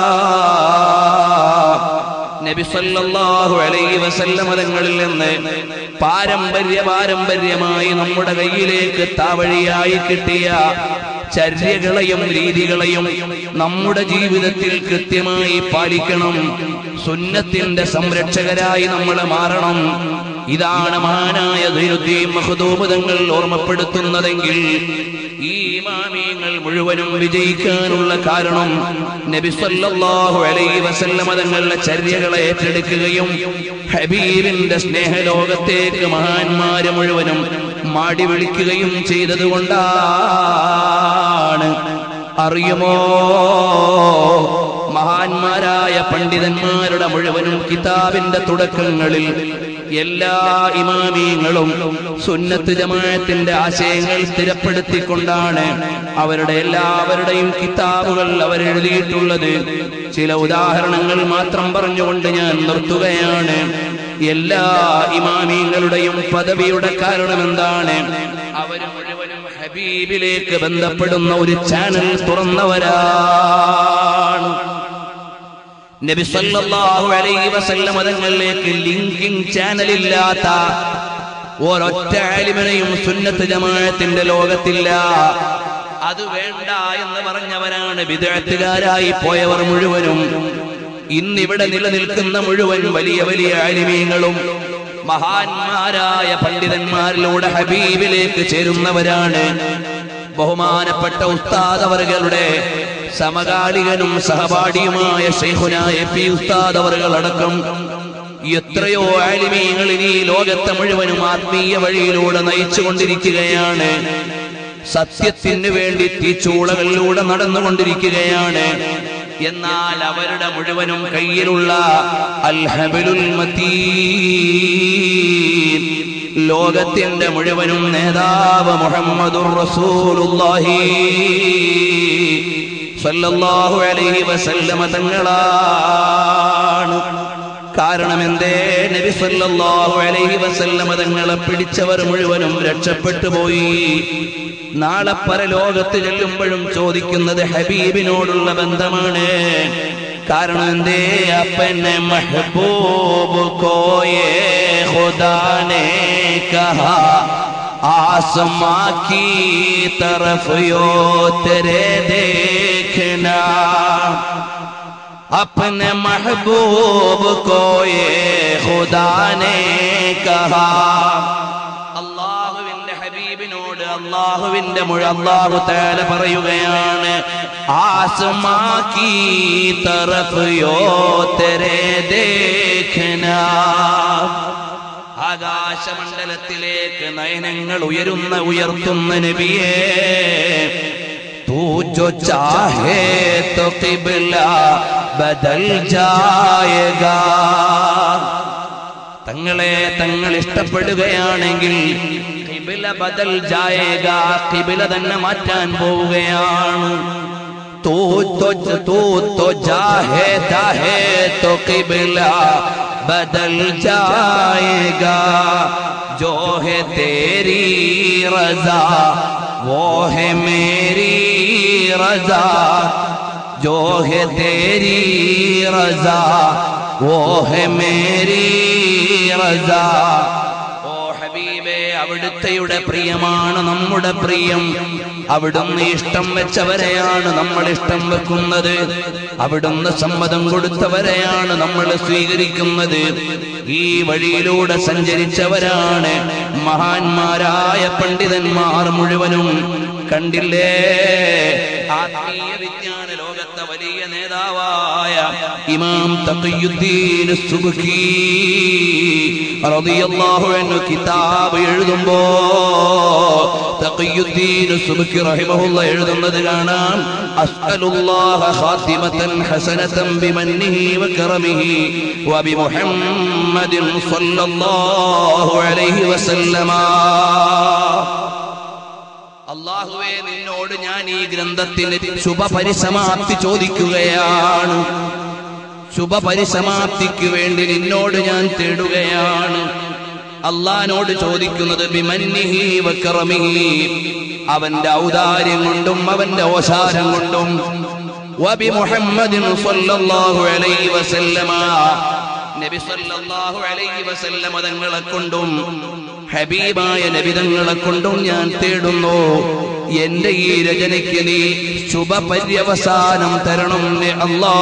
നബി സല്ലല്ലാഹു അലൈഹി വസല്ലം തങ്ങളിൽ നിന്ന് പാരമ്പര്യ പാരമ്പര്യമായി നമ്മുടെ കയ്യിലേക്ക് താവഴിയായി കിട്ടിയ ചര്യകളെയും രീതികളെയും നമ്മുടെ ജീവിതത്തിൽ കൃത്യമായി പാലിക്കണം സുന്നത്തിന്റെ സംരക്ഷകരായി നമ്മൾ മാറണം ഇതാണ് മഹാനായ ദൈനുദ്ദീൻ മഹദൂബ് തങ്ങൾ ഓർമ്മപ്പെടുത്തുന്നതെങ്കിൽ ഈ ഇമാമിയങ്ങൾ മുഴുവനും വിജയിക്കാനുള്ള കാരണം നബി സല്ലല്ലാഹു അലൈഹി വസല്ലമ തങ്ങളുടെ ചര്യകളെ ഏറ്റെടുക്കുകയും ഹബീബിന്റെ സ്നേഹലോകത്തേക്ക് മഹാന്മാര് മുഴുവനും മാടി വിളിക്കുകയും ചെയ്തതുകൊണ്ടാണ് അറിയുമോ മഹാന്മാരായ പണ്ഡിതന്മാരുടെ മുഴുവനും കിതാബിന്റെ തുടക്കങ്ങളിൽ എല്ലാ ഇമാമീങ്ങളും സുന്നത്ത് ജമാഅത്തിന്റെ ആശയങ്ങൾ സ്ഥിരപ്പെടുത്തിക്കൊണ്ടാണ് അവരുടെ എല്ലാവരുടെയും കിതാബുകൾ അവരെഴുതിയിട്ടുള്ളത് ചില ഉദാഹരണങ്ങൾ മാത്രം പറഞ്ഞുകൊണ്ട് ഞാൻ നിർത്തുകയാണ് എല്ലാ ഇമാമീങ്ങളുടെയും പദവിയുടെ കാരണം എന്താണ് അവർ മുഴുവനും ഹബീബിലേക്ക് ബന്ധപ്പെടുന്ന ഒരു ചാനൽ തുറന്നവരാണ് നബി സല്ലല്ലാഹു അലൈഹി വസല്ലം തങ്ങളിലേക്ക് ലിങ്കിങ് ചാനൽ ഇല്ലാത്ത ഒരൊറ്റ ആലിമനെയും സുന്നത്ത് ജമാഅത്തിന്റെ ലോകത്തില്ല അത് വേണ്ട എന്ന് പറഞ്ഞവരാണ് വിദഗ്ധകാരായി പോയവർ മുഴുവനും ഇന്നിവിടെ നിലനിൽക്കുന്ന മുഴുവൻ വലിയ വലിയ ആലിമീങ്ങളും മഹാന്മാരായ പണ്ഡിതന്മാരിലൂടെ ഹബീബിലേക്ക് ചേരുന്നവരാണ് ബഹുമാനപ്പെട്ട ഉസ്താദ് അവറുകളുടെ സമകാലികനും സഹപാഠിയുമായ ഷെയ്ഖുനായ പി ഉസ്താദ് അവറുകൾ അടക്കം എത്രയോ ആലിമീങ്ങൾ ഇനി ഈ ലോകത്തെ മുഴുവനും ആത്മീയ വഴിയിലൂടെ നയിച്ചുകൊണ്ടിരിക്കുകയാണ് സത്യത്തിന് വേണ്ടി തീച്ചൂളകളിലൂടെ നടന്നുകൊണ്ടിരിക്കുകയാണ് എന്നാൽ അവരുടെ മുഴുവനും കയ്യിലുള്ള അൽഹബലുൽ മതീൻ ലോകത്തിന്റെ മുഴുവനും നേതാവ് മുഹമ്മദുർ റസൂലുള്ളാഹി സല്ലല്ലാഹു അലൈഹി വസല്ലമ തങ്ങളാണ് കാരണം എന്തേ നബി സല്ലല്ലാഹു അലൈഹി വസല്ലമ തങ്ങളെ പിടിച്ചവർ മുഴുവനും രക്ഷപ്പെട്ടു പോയി നാളെ പരലോകത്ത് ചെല്ലുമ്പോഴും ചോദിക്കുന്നത് ഹബീബിനോടുള്ള ബന്ധമാണ് കാരണം എന്തേ അപ്പനെ മെഹബൂബ് കോയേ ഖുദാനെ കഹാ आसमां की तरफ यो तेरे देखना अपने महबूब को ये खुदा ने कहा അള്ളാഹുവിന്റെ ഹബീബിനോട് അള്ളാഹുവിന്റെ മുഴ അള്ളാഹു താല പറയുകയാണ് ആസമാക്കി തറഫ് യോ തെരെ ദേഖന ആകാശമണ്ഡലത്തിലേക്ക് നയനങ്ങൾ ഉയരുന്ന ഉയർത്തുന്ന നബിയേ തൂ ജോ ചാഹേ तो किबला ബദൽ ജായേഗാ തങ്ങളെ തങ്ങൾ ഇഷ്ടപ്പെടുകയാണെങ്കിൽ കിബില ബദൽ ജായേഗ കിബില തന്നെ മാറ്റാൻ പോവുകയാണ് തൂ तो तू तो जाहे चाहे तो किबला बदल जाएगा जो है तेरी रजा वो है मेरी रजा जो है तेरी रजा वो है मेरी रजा ഓ ഹബീബേ അവിടുത്തെയുടെ പ്രിയമാണ് നമ്മുടെ പ്രിയം അവിടുന്ന് ഇഷ്ടം വെച്ചവരെയാണ് നമ്മൾ ഇഷ്ടം വെക്കുന്നത് അവിടുന്ന് സമ്മതം കൊടുത്തവരെയാണ് നമ്മൾ സ്വീകരിക്കുന്നത് ഈ വഴിയിലൂടെ സഞ്ചരിച്ചവരാണ് മഹാന്മാരായ പണ്ഡിതന്മാർ മുഴുവനും കണ്ടില്ലേ ആത്മീയ വിജ്ഞാന ലോകത്തെ വലിയ നേതാവായ ഇമാം തഖിയുദ്ദീൻ സുബ്കി റളിയല്ലാഹു അൻഹു കിതാബ് എഴുതുമ്പോ തഖിയുദ്ദീൻ സുബ്കി റഹിമഹുള്ള എഴുതുന്നത് കാണാം അസ്അലുല്ലാഹ ഖാതിമതൻ ഹസനതൻ ബിമന്നിഹി വകറമിഹി വബിമുഹമ്മദിൻ സ്വല്ലല്ലാഹു അലൈഹി വസല്ലമ അള്ളാഹുവേ നിന്നോട് ഞാൻ ഈ ഗ്രന്ഥത്തിന് ശുഭപരിസമാപ്തി ചോദിക്കുകയാണ് ശുഭപരിസമാപ്തിക്ക് വേണ്ടി നിന്നോട് ഞാൻ തേടുകയാണ് അള്ളഹാനോട് ചോദിക്കുന്നത് ബിമന്നിഹി വക്കറമിഹി അവന്റെ ഔദാര്യം കൊണ്ടും അവന്റെ ഓശാരം കൊണ്ടും വബി മുഹമ്മദിൻ സ്വല്ലല്ലാഹു അലൈഹി വസല്ലമ നബി സല്ലല്ലാഹു അലൈഹി വസല്ലമ തങ്ങളെ കൊണ്ടും ഹബീബായ നബിതങ്ങളെ കൊണ്ടും ഞാൻ തേടുന്നു എന്റെ ഈ രചനയ്ക്ക് നീ ശുഭപര്യവസാനം തരണം അല്ലാ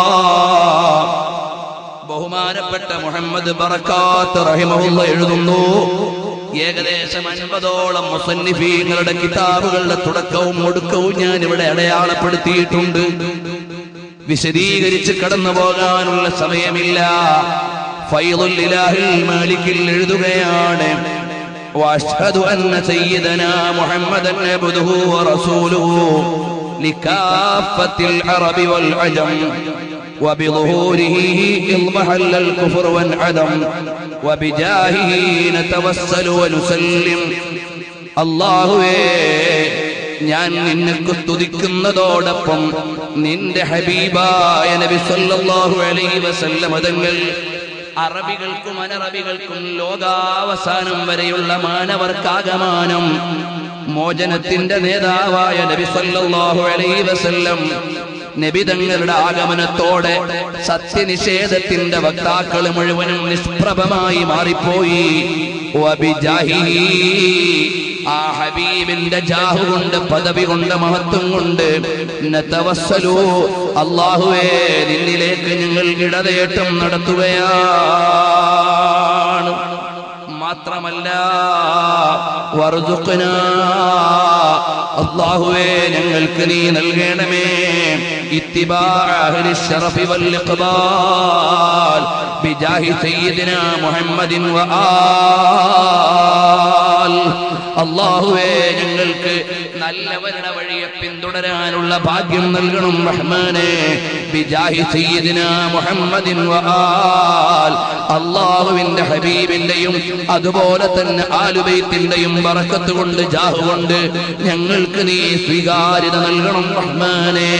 ബഹുമാനപ്പെട്ട മുഹമ്മദ് ബറക്കാത്ത് റഹിമഹുള്ള എഴുതുന്നു ഏകദേശം അൻപതോളം മുസന്നിഫീങ്ങളുടെ കിതാബുകളുടെ തുടക്കവും ഒടുക്കവും ഞാൻ ഇവിടെ അടയാളപ്പെടുത്തിയിട്ടുണ്ട് വിശദീകരിച്ച് കടന്നു പോകാനുള്ള സമയമില്ല ഫൈളുൽ ഇലാഹിൽ മാലിക്കിൽ എഴുതുകയാണ് واشهد ان سيدنا محمدا عبده ورسوله لكافة العرب والعجم وبظهوره اضمحل الكفر وانعدم وبجاهه نتوسل ونسلم അള്ളാഹുവേ ഞാൻ നിനക്ക് സ്തുതിക്കുന്നതോടൊപ്പം നിന്റെ ഹബീബായ നബി സല്ലല്ലാഹു അലൈഹി വസല്ലം തങ്ങൾ അറബികൾക്കും അനറബികൾക്കും ലോകാവസാനം വരെയുള്ള മാനവർക്കാകമാനം മോചനത്തിന്റെ നേതാവായ നബി സല്ലല്ലാഹു അലൈഹി വസല്ലം നബി തങ്ങളുടെ ആഗമനത്തോടെ സത്യനിഷേധത്തിന്റെ വക്താക്കൾ മുഴുവനും നിഷ്പ്രഭമായി മാറിപ്പോയി വബിജാഹിഹി ആ ഹബീബിന്റെ ജാഹു കൊണ്ട് പദവി കൊണ്ട് മഹത്വം കൊണ്ട് നതവസ്സലു അള്ളാഹുവേ നിന്നിലേക്ക് ഞങ്ങൾ ഇടതേട്ടം നടത്തുകയാണ് മാത്രമല്ല വർദുഖ്ന അള്ളാഹുവേ ഞങ്ങൾക്ക് നീ നൽകണമേ ഇത്തിബാ അഹ്ലി ശറഫി വൽ ഇഖ്ബാൽ ബിജാഹി സയ്യിദിന മുഹമ്മദിൻ വആൽ അള്ളാഹുവേ ഞങ്ങൾക്ക് നല്ലവരുടെ വഴിയെ പിന്തുടരാനുള്ള ഭാഗ്യം നൽകണം റഹ്മാനെ ബിജാഹി സയ്യിദിന മുഹമ്മദിൻ വആൽ അള്ളാഹുവിന്റെ ഹബീബിന്റെയും അതുപോലെ തന്നെ ആലുബൈത്തിന്റെയും ബറക്കത്ത് കൊണ്ട് ജാഹു കൊണ്ട് ഞങ്ങൾക്ക് നീ സ്വീകാര്യത നൽകണം റഹ്മാനേ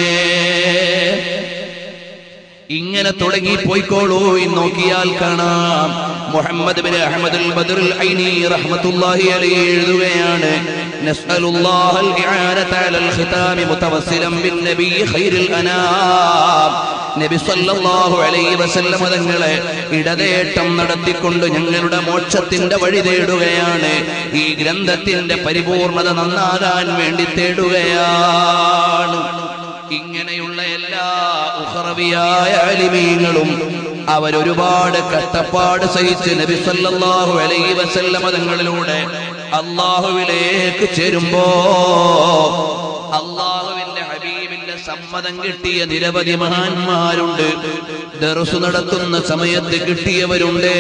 ഇങ്ങനെ തുടങ്ങി പോയിക്കോളൂ എന്ന് നോക്കിയാൽ കാണാം Muhammad bin Ahmad Badrul Aini റഹ്മത്തുള്ളാഹി അലൈഹി എഴുതുകയാണ് നസ്അലുല്ലാഹ الإعانة على الختام متوسلا بالنبي خير الأنام നബി സല്ലല്ലാഹു അലൈഹി വസല്ലം തങ്ങളെ ഇടതേട്ടം നടത്തിക്കൊണ്ട് ഞങ്ങളുടെ മോക്ഷത്തിന്റെ വഴി തേടുകയാണ് ഈ ഗ്രന്ഥത്തിന്റെ പരിപൂർണത നന്നാകാൻ വേണ്ടി തേടുകയാണ് ഇങ്ങനെയുള്ള എല്ലാ ഉഹറവിയായ അലിമീങ്ങളും അവരൊരുപാട് കഷ്ടപ്പാട് സഹിച്ച് നബി സല്ലല്ലാഹു അലൈഹി വസല്ലമ തങ്ങളിലൂടെ അള്ളാഹുവിലേക്ക് ചേരുമ്പോ അള്ളാഹുവിന്റെ ഹബീബിന്റെ സമ്മതം കിട്ടിയ നിരവധി മഹാന്മാരുണ്ട് ദർസു നടത്തുന്ന സമയത്ത് കിട്ടിയവരുണ്ട്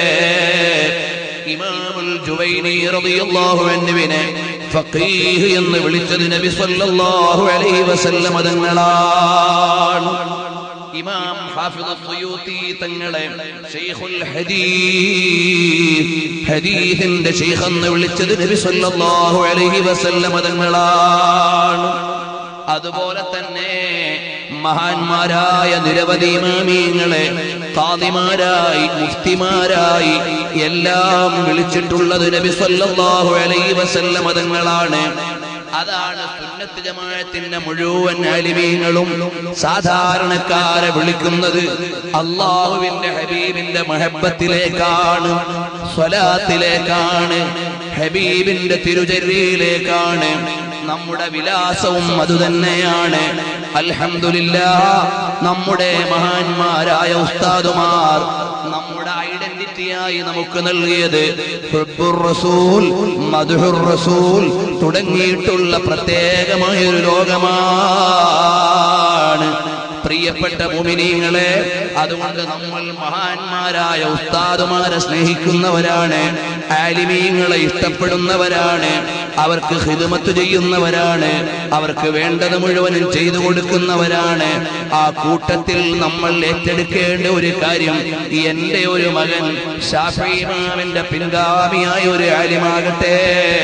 ഇമാമുൽ ജുവൈനി റളിയല്ലാഹു അൻഹുവിനെ ഫഖീഹ് എന്ന് വിളിച്ചത് നബി സല്ലല്ലാഹു അലൈഹി വസല്ലം തങ്ങളാണ് ഇമാം ഹാഫിദ് സുയൂത്തി തങ്ങളെ ഷെയ്ഖുൽ ഹദീസ് ഹദീസിന്റെ ഷെയ്ഖ് എന്ന് വിളിച്ചത് നബി സല്ലല്ലാഹു അലൈഹി വസല്ലം തങ്ങളാണ് അതുപോലെ തന്നെ മഹാന്മാരായ നിരവധി ഇമാമീങ്ങളെ കാദിമാരായി മുഫ്തിമാരായി എല്ലാം വിളിച്ചിട്ടുള്ളത് നബി സല്ലല്ലാഹു അലൈഹി വസല്ലം തങ്ങളാണ് അതാണ് സുന്നത്ത് ജമാഅത്തിന്റെ മുഴുവൻ അലിമീങ്ങളും സാധാരണക്കാരെ വിളിക്കുന്നത് അള്ളാഹുവിന്റെ ഹബീബിന്റെ മഹബത്തിലേക്കാണ് സ്വലാത്തിലേക്കാണ് ഹബീബിന്റെ തിരുചര്യയിലേക്കാണ് നമ്മുടെ വിലാസവും അതുതന്നെയാണ് അൽഹംദുലില്ല നമ്മുടെ മഹാന്മാരായ ഉസ്താദുമാർ നമ്മുടെ ഐഡന്റിറ്റിയായി നമുക്ക് നൽകിയത് ഹുബ്ബുർ റസൂൽ മദ്ഹുർ റസൂൽ തുടങ്ങിയിട്ടുള്ള പ്രത്യേകമായ ഒരു ലോകമാണ് പ്രിയപ്പെട്ട മുമിനീങ്ങളെ അതുകൊണ്ട് നമ്മൾ മഹാന്മാരായ ഉസ്താദുമാരെ സ്നേഹിക്കുന്നവരാണ് ആലിമീങ്ങളെ ഇഷ്ടപ്പെടുന്നവരാണ് അവർക്ക് ഹിദമത്ത് ചെയ്യുന്നവരാണ് അവർക്ക് വേണ്ടത് മുഴുവനും ചെയ്തു കൊടുക്കുന്നവരാണ് ആ കൂട്ടത്തിൽ നമ്മൾ ഏറ്റെടുക്കേണ്ട ഒരു കാര്യം എന്റെ ഒരു മകൻ ഷാഫിമാമിന്റെ പിൻഗാമിയായ ഒരു ആലിമാകട്ടെ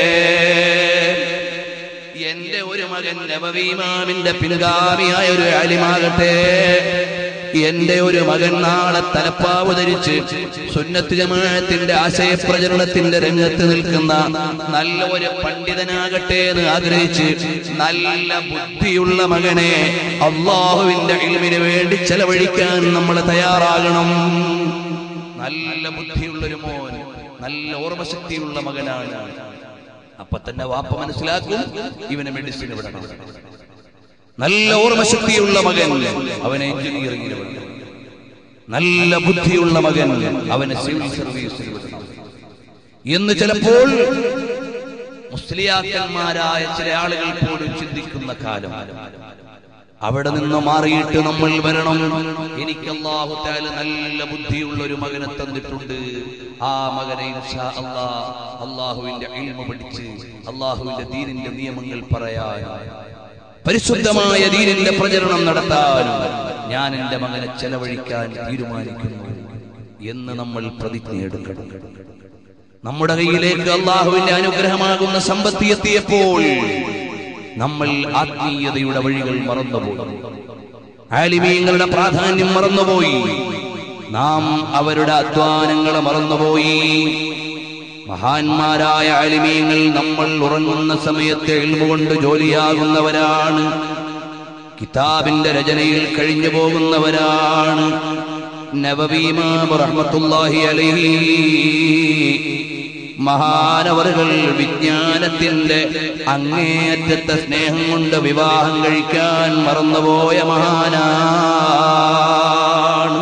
എന്റെ ഒരു മകൻ നബവീമാമിന്റെ പിൻഗാമിയായ ഒരു ആലിമാകട്ടെ എന്റെ ഒരു മകൻ നാളെ തലപ്പാവ് ധരിച്ച് സുന്നത്ത് ജമാഅത്തിന്റെ ആശയപ്രചരണത്തിന്റെ രംഗത്ത് നിൽക്കുന്ന നല്ല ഒരു പണ്ഡിതനാകട്ടെ എന്ന് ആഗ്രഹിച്ച് നല്ല ബുദ്ധിയുള്ള മകനെ അള്ളാഹുവിന്റെ ഇൽമിന് വേണ്ടി ചെലവഴിക്കാൻ നമ്മൾ തയ്യാറാകണം നല്ല ബുദ്ധിയുള്ളൊരു മോൻ നല്ല ഓർമ്മശക്തിയുള്ള മകനാണ് അപ്പൊ തന്നെ വാപ്പ മനസ്സിലാക്കും ഇവനെ മെഡിസിൻ വിടണം നല്ല ഓർമ്മശക്തിയുള്ള മകൻ അവനെ എഞ്ചിനീയറിംഗിന് വിടണം നല്ല ബുദ്ധിയുള്ള മകൻ അവനെ സിവിൽ സർവീസിൽ വിടണം എന്ന് ചിലപ്പോൾ മുസ്ലിയാക്കന്മാരായ ചില ആളുകൾ പോലും ചിന്തിക്കുന്ന കാലം അവിടെ നിന്ന് മാറിയിട്ട് നമ്മൾ വരണം എനിക്ക് അള്ളാഹു താല നല്ല ബുദ്ധിയുള്ള ഒരു മകനെ തന്നിട്ടുണ്ട് ആ മകനെ ഇൻഷാ അല്ലാ അള്ളാഹുവിന്റെ ഇൽമ പഠിച്ച് അള്ളാഹുവിന്റെ ദീനിന്റെ നിയമങ്ങൾ പറയാൻ പരിശുദ്ധമായ ദീനിന്റെ പ്രചരണം നടത്താനും ഞാൻ എന്റെ മകനെ ചെലവഴിക്കാൻ തീരുമാനിക്കുന്നു എന്ന് നമ്മൾ പ്രതിജ്ഞയെടുക്കണം നമ്മുടെ കയ്യിലേക്ക് അള്ളാഹുവിന്റെ അനുഗ്രഹമാകുന്ന സമ്പത്തി എത്തിയപ്പോൾ നമ്മൾ ആത്മീയതയുടെ വഴികൾ മറന്നുപോയി ആലിമീങ്ങളുടെ പ്രാധാന്യം മറന്നുപോയി നാം അവരുടെ അധ്വാനങ്ങളെ മറന്നുപോയി മഹാന്മാരായ ആലിമീങ്ങൾ നമ്മൾ ഉറങ്ങുന്ന സമയത്ത് എൽമുകൊണ്ട് ജോലിയാകുന്നവരാണ് കിതാബിന്റെ രചനയിൽ കഴിഞ്ഞു പോകുന്നവരാണ് നവവീമാം റഹ്മത്തുള്ളാഹി അലൈഹി മഹാനവറുകൾ വിജ്ഞാനത്തിന്റെ അങ്ങേയറ്റത്തെ സ്നേഹം കൊണ്ട് വിവാഹം കഴിക്കാൻ മറന്നുപോയ മഹാനാണ്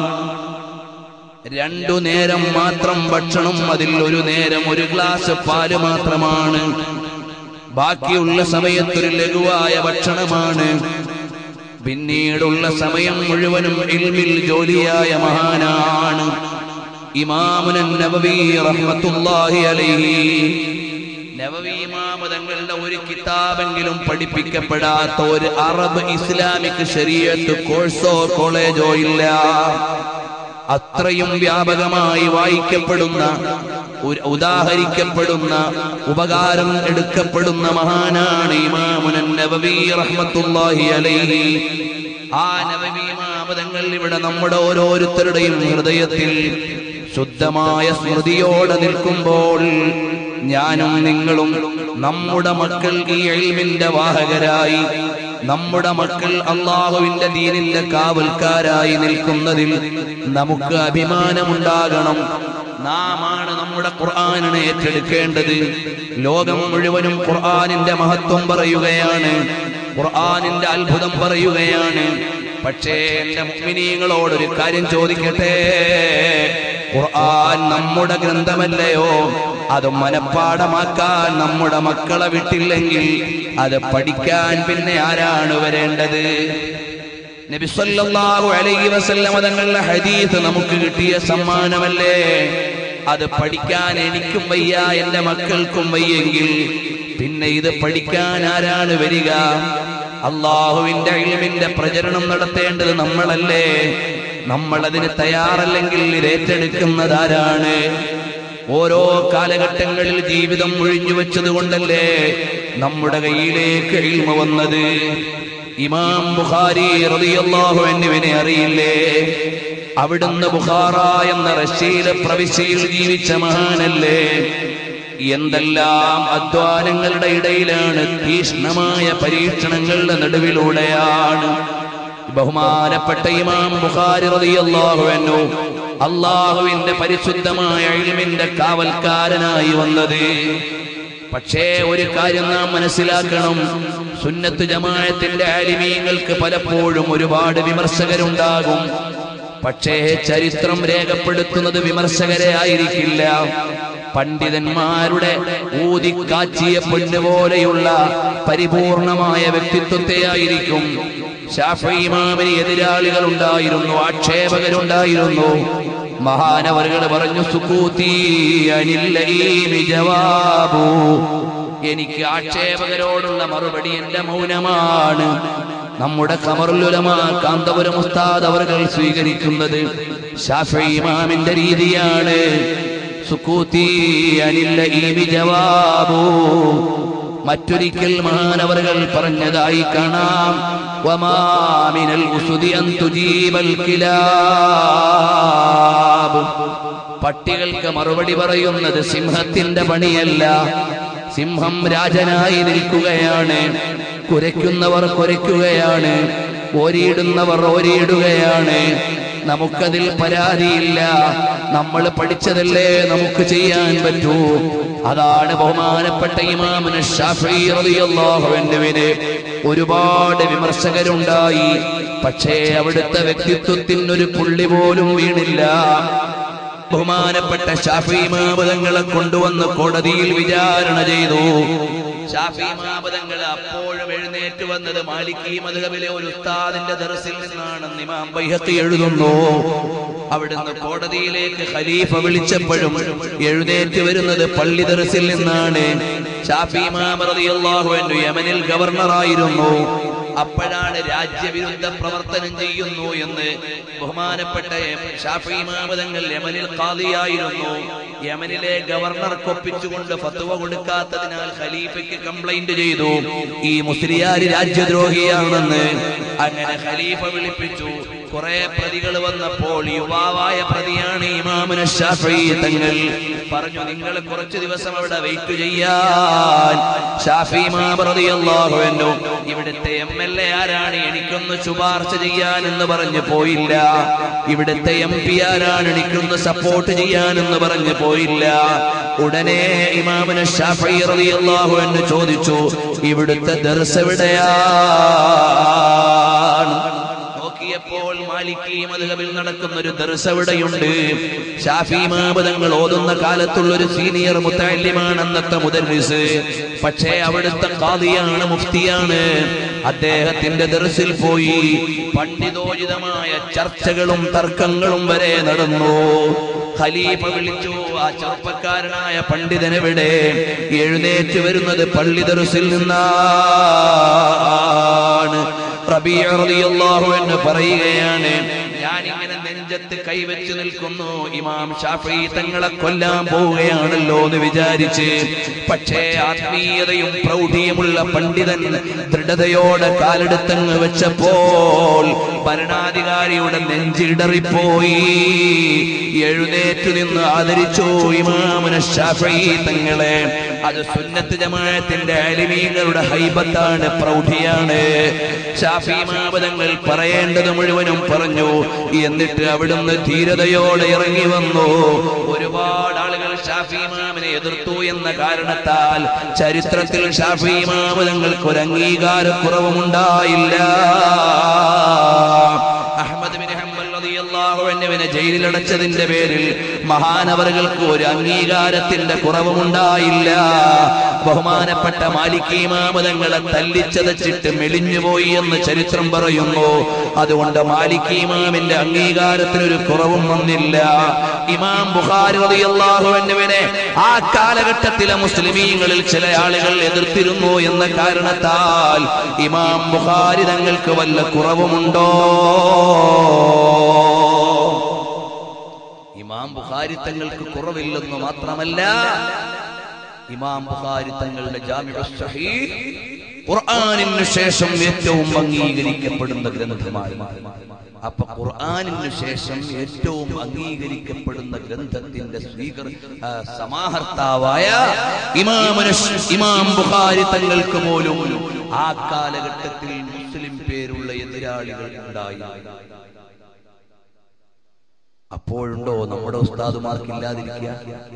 രണ്ടു നേരം മാത്രം ഭക്ഷണം അതിൽ ഒരു നേരം ഒരു ഗ്ലാസ് പാല് മാത്രമാണ് ബാക്കിയുള്ള സമയത്തൊരു ലഘുവായ ഭക്ഷണമാണ് പിന്നീടുള്ള സമയം മുഴുവനും ഇൽമിൽ ജോലിയായ മഹാനാണ് ഇമാമുനൻ നബവി റഹ്മത്തുള്ളാഹി അലൈഹി നബവി ഇമാമ് തങ്ങളുടെ ഒരു കിതാബെങ്കിലും പഠിപ്പിക്കപ്പെടാത്ത ഒരു അറബ് ഇസ്ലാമിക് ശരീരത്ത് കോഴ്സോ കോളേജോ ഇല്ല അത്രയും വ്യാപകമായി വായിക്കപ്പെടുന്ന ഒരു ഉദാഹരിക്കപ്പെടുന്ന ഉപകാരം എടുക്കപ്പെടുന്ന മഹാനാണ് ഇമാമുനൻ നബവി റഹ്മത്തുള്ളാഹി അലൈഹി ആ നബവി ഇമാമതങ്ങൾ ഇവിടെ നമ്മുടെ ഓരോരുത്തരുടെയും ഹൃദയത്തിൽ ശുദ്ധമായ സ്മൃതിയോടെ നിൽക്കുമ്പോൾ ഞാനും നിങ്ങളും നമ്മുടെ മക്കൾ ഈ എൽമിന്റെ വാഹകരായി നമ്മുടെ മക്കൾ അള്ളാഹുവിന്റെ ദീനിന്റെ കാവൽക്കാരായി നിൽക്കുന്നതിൽ നമുക്ക് അഭിമാനമുണ്ടാകണം നാമാണ് നമ്മുടെ ഖുർആാനിനെ ഏറ്റെടുക്കേണ്ടത് ലോകം മുഴുവനും ഖുർആാനിന്റെ മഹത്വം പറയുകയാണ് ഖുർആാനിന്റെ അത്ഭുതം പറയുകയാണ് പക്ഷേ എന്റെ മുഗ്മിനീങ്ങളോടൊരു കാര്യം ചോദിക്കട്ടെ ഖുർആൻ നമ്മുടെ ഗ്രന്ഥമല്ലയോ അത് മനഃപ്പാടമാക്കാൻ നമ്മുടെ മക്കളെ വിട്ടില്ലെങ്കിൽ അത് പഠിക്കാൻ പിന്നെ ആരാണ് വരേണ്ടത് നബി സല്ലല്ലാഹു അലൈഹി വസല്ലമ തങ്ങളുടെ ഹദീസ് നമുക്ക് കിട്ടിയ സമ്മാനമല്ലേ അത് പഠിക്കാൻ എനിക്കും വയ്യ എന്റെ മക്കൾക്കും വയ്യെങ്കിൽ പിന്നെ ഇത് പഠിക്കാൻ ആരാണ് വരിക അള്ളാഹുവിന്റെ ഇൽമിന്റെ പ്രചരണം നടത്തേണ്ടത് നമ്മളല്ലേ നമ്മൾ അതിന് തയ്യാറല്ലെങ്കിൽ ഇത് ഏറ്റെടുക്കുന്നത് ആരാണ് ഓരോ കാലഘട്ടങ്ങളിൽ ജീവിതം ഒഴിഞ്ഞു വെച്ചത് കൊണ്ടല്ലേ നമ്മുടെ കയ്യിലേക്ക് ഇൽമ വന്നത് ഇമാം ബുഖാരി റളിയല്ലാഹു അൻഹുവിനെ അറിയില്ലേ അവിടുന്ന് ബുഖാറ എന്ന റഷ്യയിലെ പ്രവിശ്യയിൽ ജീവിച്ച മഹാനല്ലേ എന്തെല്ലാം അധ്വാനങ്ങളുടെ ഇടയിലാണ് തീഷ്ണമായ പരീക്ഷണങ്ങളുടെ നടുവിലൂടെയാണ് ബഹുമാനപ്പെട്ട ഇമാം ബുഖാരി റളിയല്ലാഹു അൻഹു അള്ളാഹുവിന്റെ പരിശുദ്ധമായ ഇൽമിന്റെ കാവൽക്കാരനായി വന്നത് പക്ഷേ ഒരു കാര്യം നാം മനസ്സിലാക്കണം സുന്നത്ത് ജമാഅത്തിന്റെ ആലിമീങ്ങൾക്ക് പലപ്പോഴും ഒരുപാട് വിമർശകരുണ്ടാകും പക്ഷേ ചരിത്രം രേഖപ്പെടുത്തുന്നത് വിമർശകരെ ആയിരിക്കില്ല പണ്ഡിതന്മാരുടെ ഊതിക്കാച്ചിയ പൊന്നു പോലെയുള്ള പരിപൂർണമായ വ്യക്തിത്വത്തെ ആയിരിക്കും ഷാഫി ഇമാമിന് എതിരാളികൾ ഉണ്ടായിരുന്നു ആക്ഷേപകരുണ്ടായിരുന്നു മഹാനവറുകൾ പറഞ്ഞു സുക്കൂത്തി അനില്ലീമി ജവാബു എനിക്ക് ആക്ഷേപകരോടുള്ള മറുപടി എന്റെ മൗനമാണ് നമ്മുടെ കമറുലുലമ കാന്തപുരം ഉസ്താദ് അവர்கள் സ്വീകരിക്കുന്നത് ഷാഫി ഇമാമിന്റെ രീതിയാണ് സുക്കൂത്തി അനില്ലീമി ജവാബു മറ്റൊരിക്കൽ മഹാനവറുകൾ പറഞ്ഞതായി കാണാം വമാമിനൽ ഉസുതി അൻ തുജീബൽ കിലാബ് പട്ടികൾക്ക് മറുപടി പറയുന്നത് സിംഹത്തിന്റെ പണിയല്ല സിംഹം രാജനായി നിൽക്കുകയാണ് കുരയ്ക്കുന്നവർ കുരയ്ക്കുകയാണ് ഓരിയിടുന്നവർ ഓരിയിടുകയാണ് നമുക്കതിൽ പരാതിയില്ല നമ്മൾ പഠിച്ചതല്ലേ നമുക്ക് ചെയ്യാൻ പറ്റൂ അതാണ് ബഹുമാനപ്പെട്ട ഇമാമിന് ഷാഫി റളിയല്ലാഹു അൻഹുവിന് ഒരുപാട് വിമർശകരുണ്ടായി പക്ഷേ അവിടുത്തെ വ്യക്തിത്വത്തിന് ഒരു പുള്ളി പോലും വീണില്ല ബഹുമാനപ്പെട്ട ഷാഫി മാപതങ്ങളെ കൊണ്ടുവന്ന് കോടതിയിൽ വിചാരണ ചെയ്തു ഷാഫി മാപതങ്ങൾ അപ്പോഴും എഴുന്നേറ്റ് വന്നത് മാലിക്കി മധുഹബിലെ ഒരു ഉസ്താദിന്റെ ദർസിൽ നിന്നാണെന്ന് ഇമാം ബൈഹത്തി എഴുതുന്നു അവിടുന്ന് കോടതിയിലേക്ക് ഖലീഫ വിളിച്ചപ്പോഴും എഴുന്നേറ്റ് വരുന്നത് പള്ളി ദർസിൽ നിന്നാണ് ഷാഫി മാം റളിയല്ലാഹു അൻഹു യമനിൽ ഗവർണറായിരുന്നു അപ്പോഴാണ് രാജ്യവിരുദ്ധ പ്രവർത്തനം ചെയ്യുന്നു എന്ന് ബഹുമാനപ്പെട്ട ഷാഫി മാമതങ്ങൾ യമനിൽ ഖാദിയായിരുന്നു യമനിലെ ഗവർണർക്ക് ഒപ്പിച്ചുകൊണ്ട് ഫത്വ കൊടുക്കാത്തതിനാൽ ഖലീഫയ്ക്ക് കംപ്ലൈന്റ് ചെയ്തു ഈ മുസ്ലിയാര് രാജ്യദ്രോഹിയാണെന്ന് അങ്ങനെ ഖലീഫ വിളിപ്പിച്ചു കുറെ പ്രതികൾ വന്നപ്പോൾ യുവാവായ പ്രതിയാണ് ഇമാമുന ഷാഫി തങ്ങൾ പറഞ്ഞു നിങ്ങൾ കുറച്ചു ദിവസം അവിടെ വെയിറ്റ് ചെയ്യാൻ ഷാഫി ഇമാം റളിയല്ലാഹു അൻഹു ഇവിടുത്തെ എം എൽ എ ആരാണ് എനിക്കൊന്ന് ശുപാർശ ചെയ്യാൻ എന്ന് പറഞ്ഞു പോയില്ല ഇവിടുത്തെ എം പി ആരാണ് എനിക്കൊന്ന് സപ്പോർട്ട് ചെയ്യാനെന്ന് പറഞ്ഞു പോയില്ല ഉടനെ ഇമാമുന ഷാഫി റളിയല്ലാഹു അൻഹു ചോദിച്ചു ഇവിടുത്തെ ദർസ് എവിടെയാണ് നോക്കിയപ്പോൾ മാലിക്കി മധുഹബിൽ നടക്കുന്ന ഒരു ദർസ് എവിടെയുണ്ട് ഷാഫി മാപദങ്ങൾ ഓതുന്ന കാലത്തുള്ള ഒരു സീനിയർ മുത്തല്യമാണ് അന്നത്തെ മുദർവിസ് പക്ഷേ അവിടുത്തെ കാതിയാണ് മുഫ്തിയാണ് അദ്ദേഹത്തിന്റെ ദർസിൽ പോയി പണ്ഡിതോചിതമായ ചർച്ചകളും തർക്കങ്ങളും വരെ നടന്നു ഖലീഫ വിളിച്ചു ആ ചെറുപ്പക്കാരനായ പണ്ഡിതനെവിടെ എഴുന്നേറ്റ് വരുന്നത് പള്ളി ദർസിൽ നിന്നാണ് റബീഅ റളിയല്ലാഹു അൻഹു പറയുകയാണ് ഞാൻ ഇങ്ങനെ നെഞ്ചത്ത് കൈവച്ച് നിൽക്കുന്നു ഇമാം ഷാഫി തങ്ങളെ കൊല്ലാൻ പോവുകയാണല്ലോ എന്ന് വിചാരിച്ച് പക്ഷേ ആത്മീയതയും പ്രൗഢിയുമുള്ള പണ്ഡിതൻ ദൃഢതയോടെ കാലെടുത്തങ്ങ് വെച്ചപ്പോൾ ഭരണാധികാരിയുടെ നെഞ്ചിടറിപ്പോയി എഴുന്നേറ്റു നിന്ന് ആദരിച്ചു ഇമാമുന ഷാഫി തങ്ങളെ അത് സുന്നത്ത് ജമാഅത്തിന്റെ അലിമീങ്ങളുടെ ഹൈബത്താണ് പ്രൗഢിയാണ് ഷാഫി മാപദങ്ങൾ പറയേണ്ടത് മുഴുവനും പറഞ്ഞു എന്നിട്ട് അവിടുന്ന് ധീരതയോടെ ഇറങ്ങി വന്നു ഒരുപാട് ആളുകൾ ഷാഫി ഇമാമിനെ എതിർത്തു എന്ന കാരണത്താൽ ചരിത്രത്തിൽ ഷാഫി ഇമാമതങ്ങൾക്ക് ഒരു അംഗീകാരക്കുറവുമുണ്ടായില്ല അഹമ്മദ് ബിൻ ഹംബൽ റളിയല്ലാഹു അൻഹുവിനെ ജയിലിലടച്ചതിന്റെ പേരിൽ മഹാനവറുകൾക്ക് ഒരു അംഗീകാരത്തിന്റെ കുറവുമുണ്ടായില്ല ബഹുമാനപ്പെട്ട മാലിക്കി ഇമാമതങ്ങളെ തല്ലിച്ചതച്ചിട്ട് മെലിഞ്ഞുപോയി എന്ന് ചരിത്രം പറയുന്നു അതുകൊണ്ട് മാലിക്കി ഇമാമിന്റെ അംഗീകാരത്തിന് ഒരു കുറവും വന്നില്ല ഇമാം ബുഖാരി റളിയല്ലാഹു അൻഹുവിനെ ആ കാലഘട്ടത്തിലെ മുസ്ലിമീങ്ങളിൽ ചില ആളുകൾ എതിർത്തിരുന്നു എന്ന കാരണത്താൽ ഇമാം ബുഖാരി തങ്ങൾക്ക് വല്ല കുറവുമുണ്ടോ ഇമാം ബുഖാരി തങ്ങൾക്ക് കുറവില്ലെന്ന് മാത്രമല്ല ഇമാം ബുഖാരി തങ്ങളുടെ ജാമിഉ സഹീഹ് ഖുർആനിന് ശേഷം ഏറ്റവും അംഗീകരിക്കപ്പെടുന്ന ഗ്രന്ഥമായി അപ്പൊ ഖുർആനിന് ശേഷം ഏറ്റവും അംഗീകരിക്കപ്പെടുന്ന ഗ്രന്ഥത്തിന്റെ സ്വീകർ ആ, സമാഹർത്താവായ ഇമാമുന ഇമാം ബുഖാരി തങ്ങൾക്ക് പോലും ആ കാലഘട്ടത്തിൽ മുസ്ലിം പേരുള്ള എതിരാളികൾ ഉണ്ടായി അപ്പോഴുണ്ടോ നമ്മുടെ ഉസ്താദുമാർക്ക് ഇല്ലാതിരിക്കുക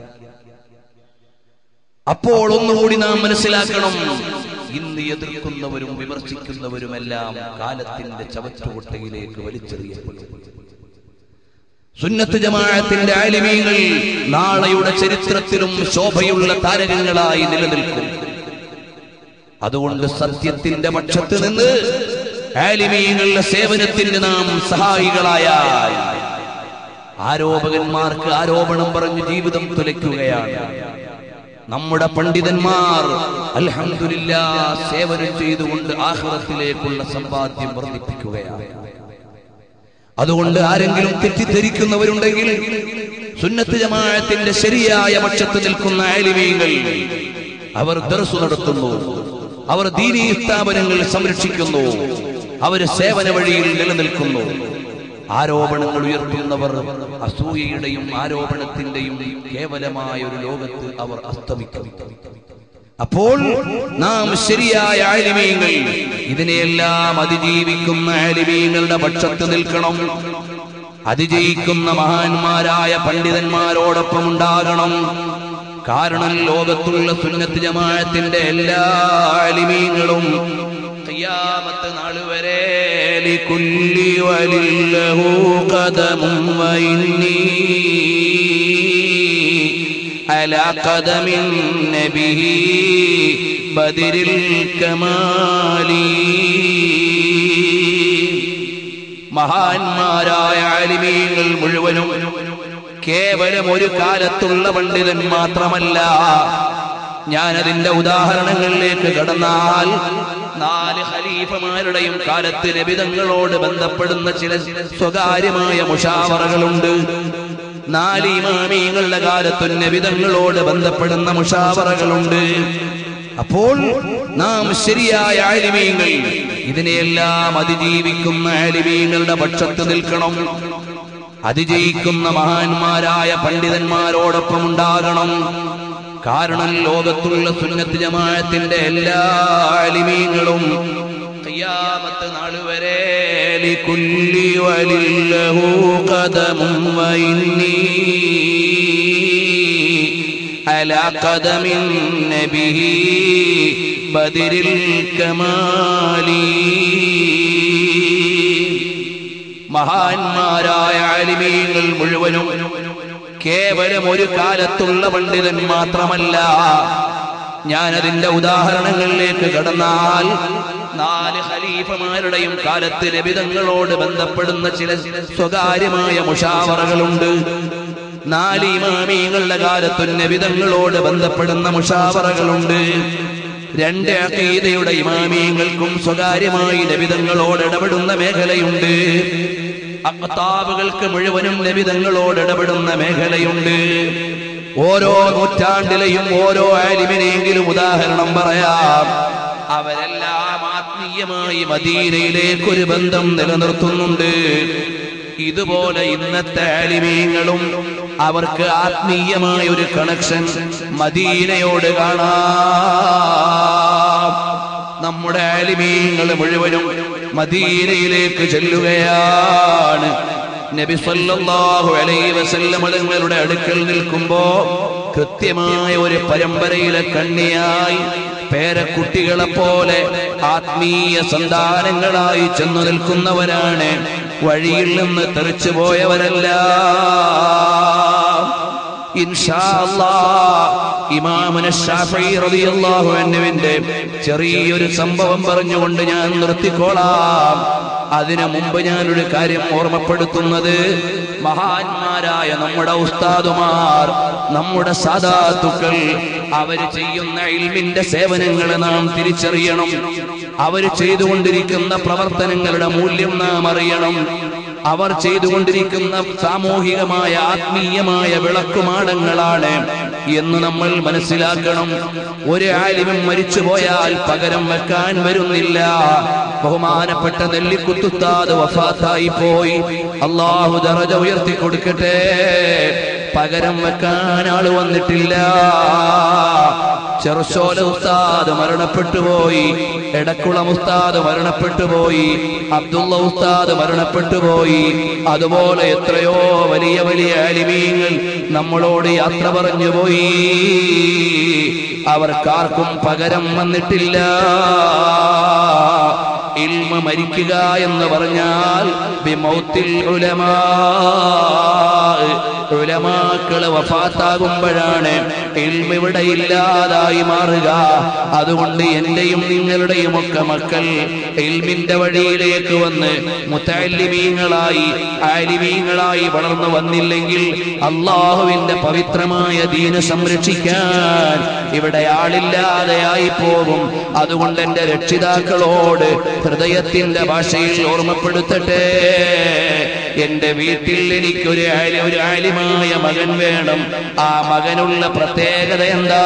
അപ്പോൾ ഒന്നുകൂടി നാം മനസ്സിലാക്കണം ഇന്ന് എതിർക്കുന്നവരും വിമർശിക്കുന്നവരുമെല്ലാം കാലത്തിന്റെ ചവറ്റുകൊട്ടയിലേക്ക് വലിച്ചെറിയപ്പെടും സുന്നത്ത് ജമാഅത്തിന്റെ ആലിമീങ്ങൾ നാളെയുടെ ചരിത്രത്തിലും ശോഭയുള്ള താരകങ്ങളായി നിലനിൽക്കും അതുകൊണ്ട് സത്യത്തിന്റെ പക്ഷത്ത് നിന്ന് ആലിമീങ്ങളുടെ സേവനത്തിന് നാം സഹായികളായാൽ ആരോപകന്മാർക്ക് ആരോപണം പറഞ്ഞ് ജീവിതം തുലയ്ക്കുകയാണ് നമ്മുടെ പണ്ഡിതന്മാർ അൽഹംദുലില്ല സേവനം ചെയ്തുകൊണ്ട് ആഹ്റത്തിലേക്കുള്ള സമ്പാദ്യം വർദ്ധിപ്പിക്കുകയാണ് അതുകൊണ്ട് ആരെങ്കിലും തെറ്റിദ്ധരിക്കുന്നവരുണ്ടെങ്കിൽ സുന്നത്ത് ജമാഅത്തിന്റെ ശരിയായ പക്ഷത്ത് നിൽക്കുന്ന ആലിമീങ്ങൾ അവർ ദർസു നടത്തുന്നു അവർ ദീനീ സ്ഥാപനങ്ങൾ സംരക്ഷിക്കുന്നു അവർ സേവന വഴിയിൽ നിലനിൽക്കുന്നു ആരോപണങ്ങൾ ഉയർത്തുന്നവർ അസൂയയുടെയും ആരോപണത്തിന്റെയും കേവലമായ ഒരു ലോകത്ത് അവർ അസ്തമിക്കും അപ്പോൾ നാം ശരിയായ ആലിമീങ്ങൾ ഇതിനെയെല്ലാം അതിജീവിക്കുന്ന ആലിമീങ്ങളുടെ പക്ഷത്ത് നിൽക്കണം അതിജയിക്കുന്ന മഹാന്മാരായ പണ്ഡിതന്മാരോടൊപ്പം ഉണ്ടാകണം കാരണം ലോകത്തുള്ള സുന്നത്ത് ജമാഅത്തിന്റെ എല്ലാ ആലിമീങ്ങളും ഖിയാമത്ത് നാൾ വരെ ലികുല്ലി വലില്ലഹു ഖദമും വഇന്നി على قدم النبي بدر الكمال മഹാന്മാരായ ആലിമീങ്ങൾ മുഴുവനും കേവലം ഒരു കാലത്തുള്ള പണ്ഡിതൻ മാത്രമല്ല ഞാൻ അതിന്റെ ഉദാഹരണങ്ങളിലേക്ക് കടന്നാൽ നാല് ഖലീഫമാരുടെയും കാലത്ത് നബിതങ്ങളോട് ബന്ധപ്പെടുന്ന ചില സ്വകാര്യമായ മുഷാവറകളുണ്ട് നാല് ഇമാമീങ്ങളുടെ കാലത്തു നബിതങ്ങളോട് ബന്ധപ്പെടുന്ന മുഷാവറകളുണ്ട് അപ്പോൾ നാം ശരിയായ ആലിമീങ്ങൾ ഇതിനെയെല്ലാം അതിജീവിക്കുന്ന ആലിമീങ്ങളുടെ പക്ഷത്ത് നിൽക്കണം അതിജയിക്കുന്ന മഹാന്മാരായ പണ്ഡിതന്മാരോടൊപ്പം ഉണ്ടാകണം കാരണം ലോകത്തുള്ള സുന്നത്ത് ജമാഅത്തിന്റെ എല്ലാ അലിമീങ്ങളും ഖിയാമത്ത് നാൾ വരെ ലികുല്ലി വലില്ലഹു ഖദമും വഇന്നി അലാ ഖദമിൻ നബിഹി ബദരിൽ കമാലി മഹാന്മാരായ ആലിമീങ്ങൾ മുഴുവനും കേവലം ഒരു കാലത്തുള്ള പണ്ഡിതൻ മാത്രമല്ല ഞാൻ അതിന്റെ ഉദാഹരണങ്ങളിലേക്ക് കടന്നാൽ നാല് ഖലീഫമാരുടെയും കാലത്ത് ലഭിതങ്ങളോട് ബന്ധപ്പെടുന്ന ചില സ്വകാര്യമായ മുഷാവറകളുണ്ട് നാല് ഇമാമീങ്ങളുടെ കാലത്തു നബിതങ്ങളോട് ബന്ധപ്പെടുന്ന മുഷാവറകളുണ്ട് രണ്ട് അഖീദയുടെ ഇമാമീങ്ങൾക്കും സ്വകാര്യമായി നബിതങ്ങളോട് ഇടപെടുന്ന മേഖലയുണ്ട് അക്താബുകൾക്ക് മുഴുവനും നബിതങ്ങളോട് ഇടപെടുന്ന മേഖലയുണ്ട് ഓരോ നൂറ്റാണ്ടിലെയും ഓരോ ആലിമിനെങ്കിലും ഉദാഹരണം പറയാം അവരെല്ലാം ആത്മീയമായി മദീനയിലേക്ക് ഒരു ബന്ധം നിലനിർത്തുന്നുണ്ട് ഇതുപോലെ ഇന്നത്തെ ആലിമീങ്ങളും അവർക്ക് ആത്മീയമായ ഒരു കണക്ഷൻ മദീനയോട് കാണാം നമ്മുടെ ആലിമീങ്ങൾ മുഴുവനും മദീനയിലേക്ക് ചെല്ലുകയാണ് നബി സല്ലല്ലാഹു അലൈഹി വസല്ലം തങ്ങളുടെ അടുക്കൽ നിൽക്കുമ്പോ കൃത്യമായ ഒരു പരമ്പരയിലെ കണ്ണിയായി പേരക്കുട്ടികളെ പോലെ ആത്മീയ സന്താനങ്ങളായി ചെന്നു നിൽക്കുന്നവരാണ് വഴിയിൽ നിന്ന് തെറിച്ചു പോയവരല്ല ഇൻഷാ അല്ലാഹ് ഇമാമുന ശാഫഈ റളിയല്ലാഹു അൻഹുവിന്റെ ചെറിയൊരു സംഭവം പറഞ്ഞുകൊണ്ട് ഞാൻ നിർത്തിക്കോളാം അതിനു മുമ്പ് ഞാനൊരു കാര്യം ഓർമ്മപ്പെടുത്തുന്നത് മഹാന്മാരായ നമ്മുടെ ഉസ്താദുമാർ നമ്മുടെ സാധാത്തുക്കൾ അവര് ചെയ്യുന്ന ഇൽമിന്റെ സേവനങ്ങളെ നാം തിരിച്ചറിയണം അവർ ചെയ്തുകൊണ്ടിരിക്കുന്ന പ്രവർത്തനങ്ങളുടെ മൂല്യം നാം അറിയണം അവർ ചെയ്തുകൊണ്ടിരിക്കുന്ന സാമൂഹികമായ ആത്മീയമായ വിളക്കുമാടങ്ങളാണ് എന്ന് നമ്മൾ മനസ്സിലാക്കണം ഒരു ആലിമും മരിച്ചു പോയാൽ പകരം വെക്കാൻ വരുന്നില്ല ബഹുമാനപ്പെട്ട നെല്ലിക്കുത്തുത്താത് വഫാത്തായി പോയി അള്ളാഹു ദറജ ഉയർത്തി കൊടുക്കട്ടെ പകരം വെക്കാൻ ആള് വന്നിട്ടില്ല ചെറുശോല ഉസ്താദ് മരണപ്പെട്ടു പോയി എടക്കുളം ഉസ്താദ് മരണപ്പെട്ടു പോയി അബ്ദുള്ള ഉസ്താദ് മരണപ്പെട്ടു പോയി അതുപോലെ എത്രയോ വലിയ വലിയ അലിമീങ്ങൾ നമ്മളോട് യാത്ര പറഞ്ഞു പോയി അവർക്കാർക്കും പകരം വന്നിട്ടില്ല ഇൽമ മരിക്കുക എന്ന് പറഞ്ഞാൽ ബിമൗത്തിൽ ഉലമാ ഉലമാക്കള് വഫാത്താകുമ്പോഴാണ് ഇൽമ ഇവിടെ ഇല്ലാതായി മാറുക അതുകൊണ്ട് എന്റെയും നിങ്ങളുടെയും ഒക്കെ മക്കൾ ഇൽമിന്റെ വഴിയിലേക്ക് വന്ന് മുത്തല്ലിമീങ്ങളായി ആലിമീങ്ങളായി വളർന്നു വന്നില്ലെങ്കിൽ അള്ളാഹുവിന്റെ പവിത്രമായ ദീന് സംരക്ഷിക്കാൻ ഇവിടെ ആളില്ലാതെയായി പോകും അതുകൊണ്ട് എന്റെ രക്ഷിതാക്കളോട് ഹൃദയത്തിന്റെ ഭാഷയിൽ ഓർമ്മപ്പെടുത്തട്ടെ എന്റെ വീട്ടിൽ എനിക്കൊരു ആലി- ഒരു ആലിമായ മകൻ വേണം ആ മകനുള്ള പ്രത്യേകത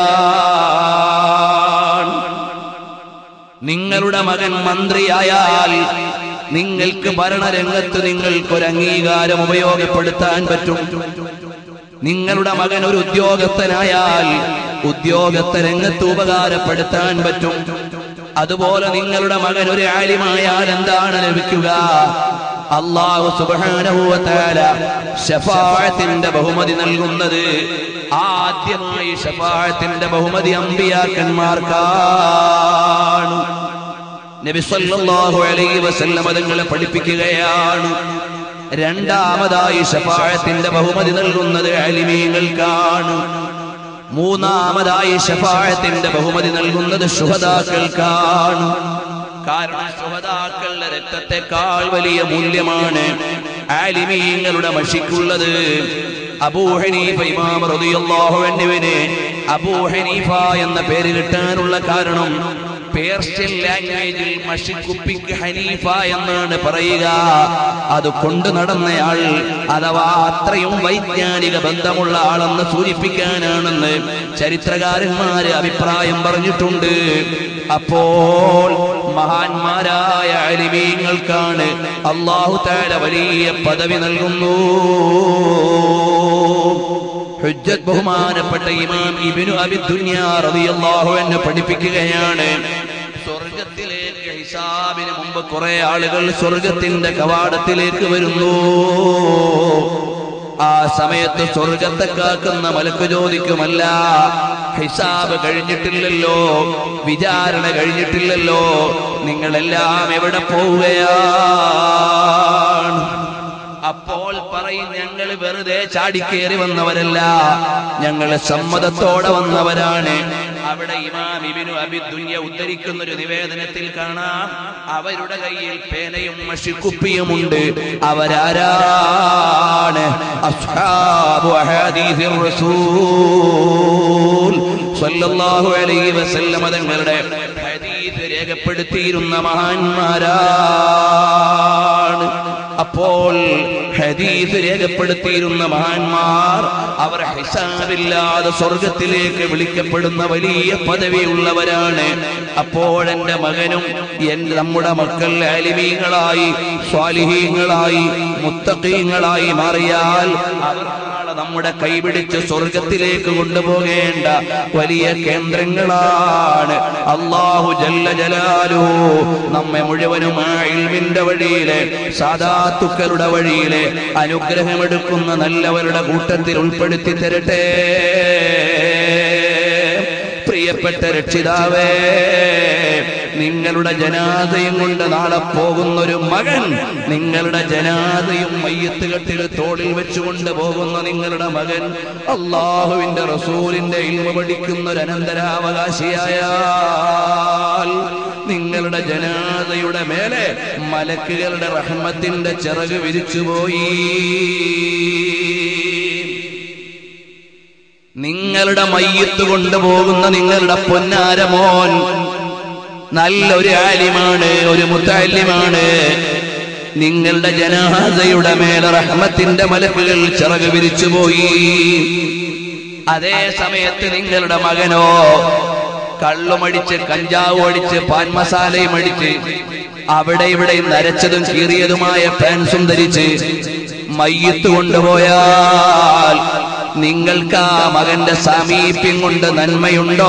എന്താണ് നിങ്ങളുടെ മകൻ മന്ത്രിയായാൽ നിങ്ങൾക്ക് ഭരണരംഗത്ത് നിങ്ങൾക്കൊരു അംഗീകാരം ഉപയോഗപ്പെടുത്താൻ പറ്റും നിങ്ങളുടെ മകൻ ഒരു ഉദ്യോഗസ്ഥനായാൽ ഉദ്യോഗസ്ഥ രംഗത്ത് ഉപകാരപ്പെടുത്താൻ പറ്റും അതുപോലെ നിങ്ങളുടെ മകൻ ഒരു ആലിമായാൽ എന്താണ് ലഭിക്കുക അള്ളാഹു സുബാനഹുവത്താല ഷഫാഴത്തിന്റെ ബഹുമതി നൽകുന്നത് ആദ്യമായി ഷഫാഴത്തിന്റെ ബഹുമതി അമ്പിയാക്കന്മാർക്കാണ് നബി സല്ലല്ലാഹു അലൈഹി വസല്ലം അതുങ്ങളെ പഠിപ്പിക്കുകയാണ് രണ്ടാമതായി ഷഫാഴത്തിന്റെ ബഹുമതി നൽകുന്നത് അലിമീങ്ങൾക്കാണ് മൂന്നാമതായി ഷഫാഴത്തിന്റെ ബഹുമതി നൽകുന്നത് ശുഹദാക്കൾക്കാണ് കാരണം ശുഹദാക്കളുടെ രക്തത്തെക്കാൾ വലിയ മൂല്യമാണ് ആലിമീങ്ങളുടെ മഷിക്കുള്ളത് അബൂഹനീഫ ഇമാം റളിയല്ലാഹു അൻഹുവിനെ അബൂ ഹനീഫ എന്ന പേര് കിട്ടാനുള്ള കാരണം പേർഷ്യൻ ലാംഗ്വേജിൽ മഷിക്കുപ്പിക്ക് ഹനീഫ എന്നാണ് പറയുക അത് കൊണ്ടു നടന്നയാൾ അഥവാ അത്രയും വൈജ്ഞാനിക ബന്ധമുള്ള ആളെന്ന് സൂചിപ്പിക്കാനാണെന്ന് ചരിത്രകാരന്മാര് അഭിപ്രായം പറഞ്ഞിട്ടുണ്ട് അപ്പോൾ മഹാന്മാരായ അലിമീങ്ങൾക്കാണ് അള്ളാഹു താല വലിയ പദവി നൽകുന്നു ഹുജ്ജത്ത് ബഹുമാനപ്പെട്ട ഇമാം ഇബ്നു അബി ദുനിയാ റളിയല്ലാഹു അൻഹു പഠിപ്പിക്കുകയാണ് സ്വർഗത്തിലേക്ക് ഹിസാബിന് മുമ്പ് കുറെ ആളുകൾ സ്വർഗത്തിന്റെ കവാടത്തിലേക്ക് വരുന്നു ആ സമയത്ത് സ്വർഗത്തെ കാക്കുന്ന മലക്ക് ചോദിക്കുമല്ല ഹിസാബ് കഴിഞ്ഞിട്ടില്ലല്ലോ വിചാരണ കഴിഞ്ഞിട്ടില്ലല്ലോ നിങ്ങളെല്ലാം എവിടെ പോവുകയാണ് അപ്പോൾ പറയും ഞങ്ങൾ വെറുതെ ചാടിക്കേറി വന്നവരല്ല ഞങ്ങൾ സമ്മതത്തോടെ വന്നവരാണ് അവിടെ ഇമാം ഇബിനു അബിദുന്യ ഉദ്ധരിക്കുന്ന ഒരു നിവേദനത്തിൽ കാണാം അവരുടെ കയ്യിൽ പേനയും മഷിക്കുപ്പിയുമുണ്ട് അവരാരാണ് അസ്ഹാബു അഹാദീസിർ റസൂൽ സ്വല്ലല്ലാഹു അലൈഹി വസല്ലമ തങ്ങളുടെ ഹദീസ് രേഖപ്പെടുത്തിയിരുന്ന മഹാന്മാരാണ് അപ്പോൾ ഹദീസ് രേഖപ്പെടുത്തിയിരുന്ന മഹാന്മാർ അവർ ഹിസാബില്ലാതെ സ്വർഗത്തിലേക്ക് വിളിക്കപ്പെടുന്ന വലിയ പദവിയുള്ളവരാണ് അപ്പോഴെന്റെ മകനും എന്റെ നമ്മുടെ മക്കൾ അലിമീങ്ങളായി സ്വാലിഹീങ്ങളായി മുത്തഖീങ്ങളായി മാറിയാൽ അവർ നാളെ നമ്മുടെ കൈപിടിച്ച് സ്വർഗത്തിലേക്ക് കൊണ്ടുപോകേണ്ട വലിയ കേന്ദ്രങ്ങളാണ് അള്ളാഹു ജല്ല ജലാലു നമ്മെ മുഴുവനും ആ ഇൽമിന്റെ വഴിയിലെ സാധാത്തുക്കളുടെ വഴിയിലെ അനുഗ്രഹമെടുക്കുന്ന നല്ലവരുടെ കൂട്ടത്തിൽ ഉൾപ്പെടുത്തി തരട്ടെ പ്രിയപ്പെട്ട രക്ഷിതാവേ നിങ്ങളുടെ ജനാദയും കൊണ്ട് നാളെ പോകുന്ന ഒരു മകൻ നിങ്ങളുടെ ജനാദയും മയ്യത്ത് കെട്ടിൽ തോളിൽ വെച്ചുകൊണ്ട് പോകുന്ന നിങ്ങളുടെ മകൻ അള്ളാഹുവിന്റെ റസൂലിന്റെ ഇൽമ പഠിക്കുന്ന ഒരു അനന്തരാവകാശിയായാൽ നിങ്ങളുടെ ജനാദയുടെ മേലെ മലക്കുകളുടെ റഹ്മത്തിന്റെ ചിറക് വിരിച്ചുപോയി നിങ്ങളുടെ മയ്യത്ത് കൊണ്ടുപോകുന്ന നിങ്ങളുടെ പൊന്നാരമോൻ നല്ലൊരു ആലിമാണ് ഒരു മുത്താലിമാണ് നിങ്ങളുടെ ജനാസയുടെ മേലെ റഹ്മത്തിന്റെ മലക്കുകൾ ചിറക് വിരിച്ചുപോയി അതേ സമയത്ത് നിങ്ങളുടെ മകനോ കള്ളുമടിച്ച് കഞ്ചാവ് അടിച്ച് പാൻ മസാലയും അടിച്ച് അവിടെ ഇവിടെ നരച്ചതും കീറിയതുമായ പാൻസും ധരിച്ച് മയ്യത്ത് കൊണ്ടുപോയാൽ നിങ്ങൾക്ക് ആ മകന്റെ സാമീപ്യം കൊണ്ട് നന്മയുണ്ടോ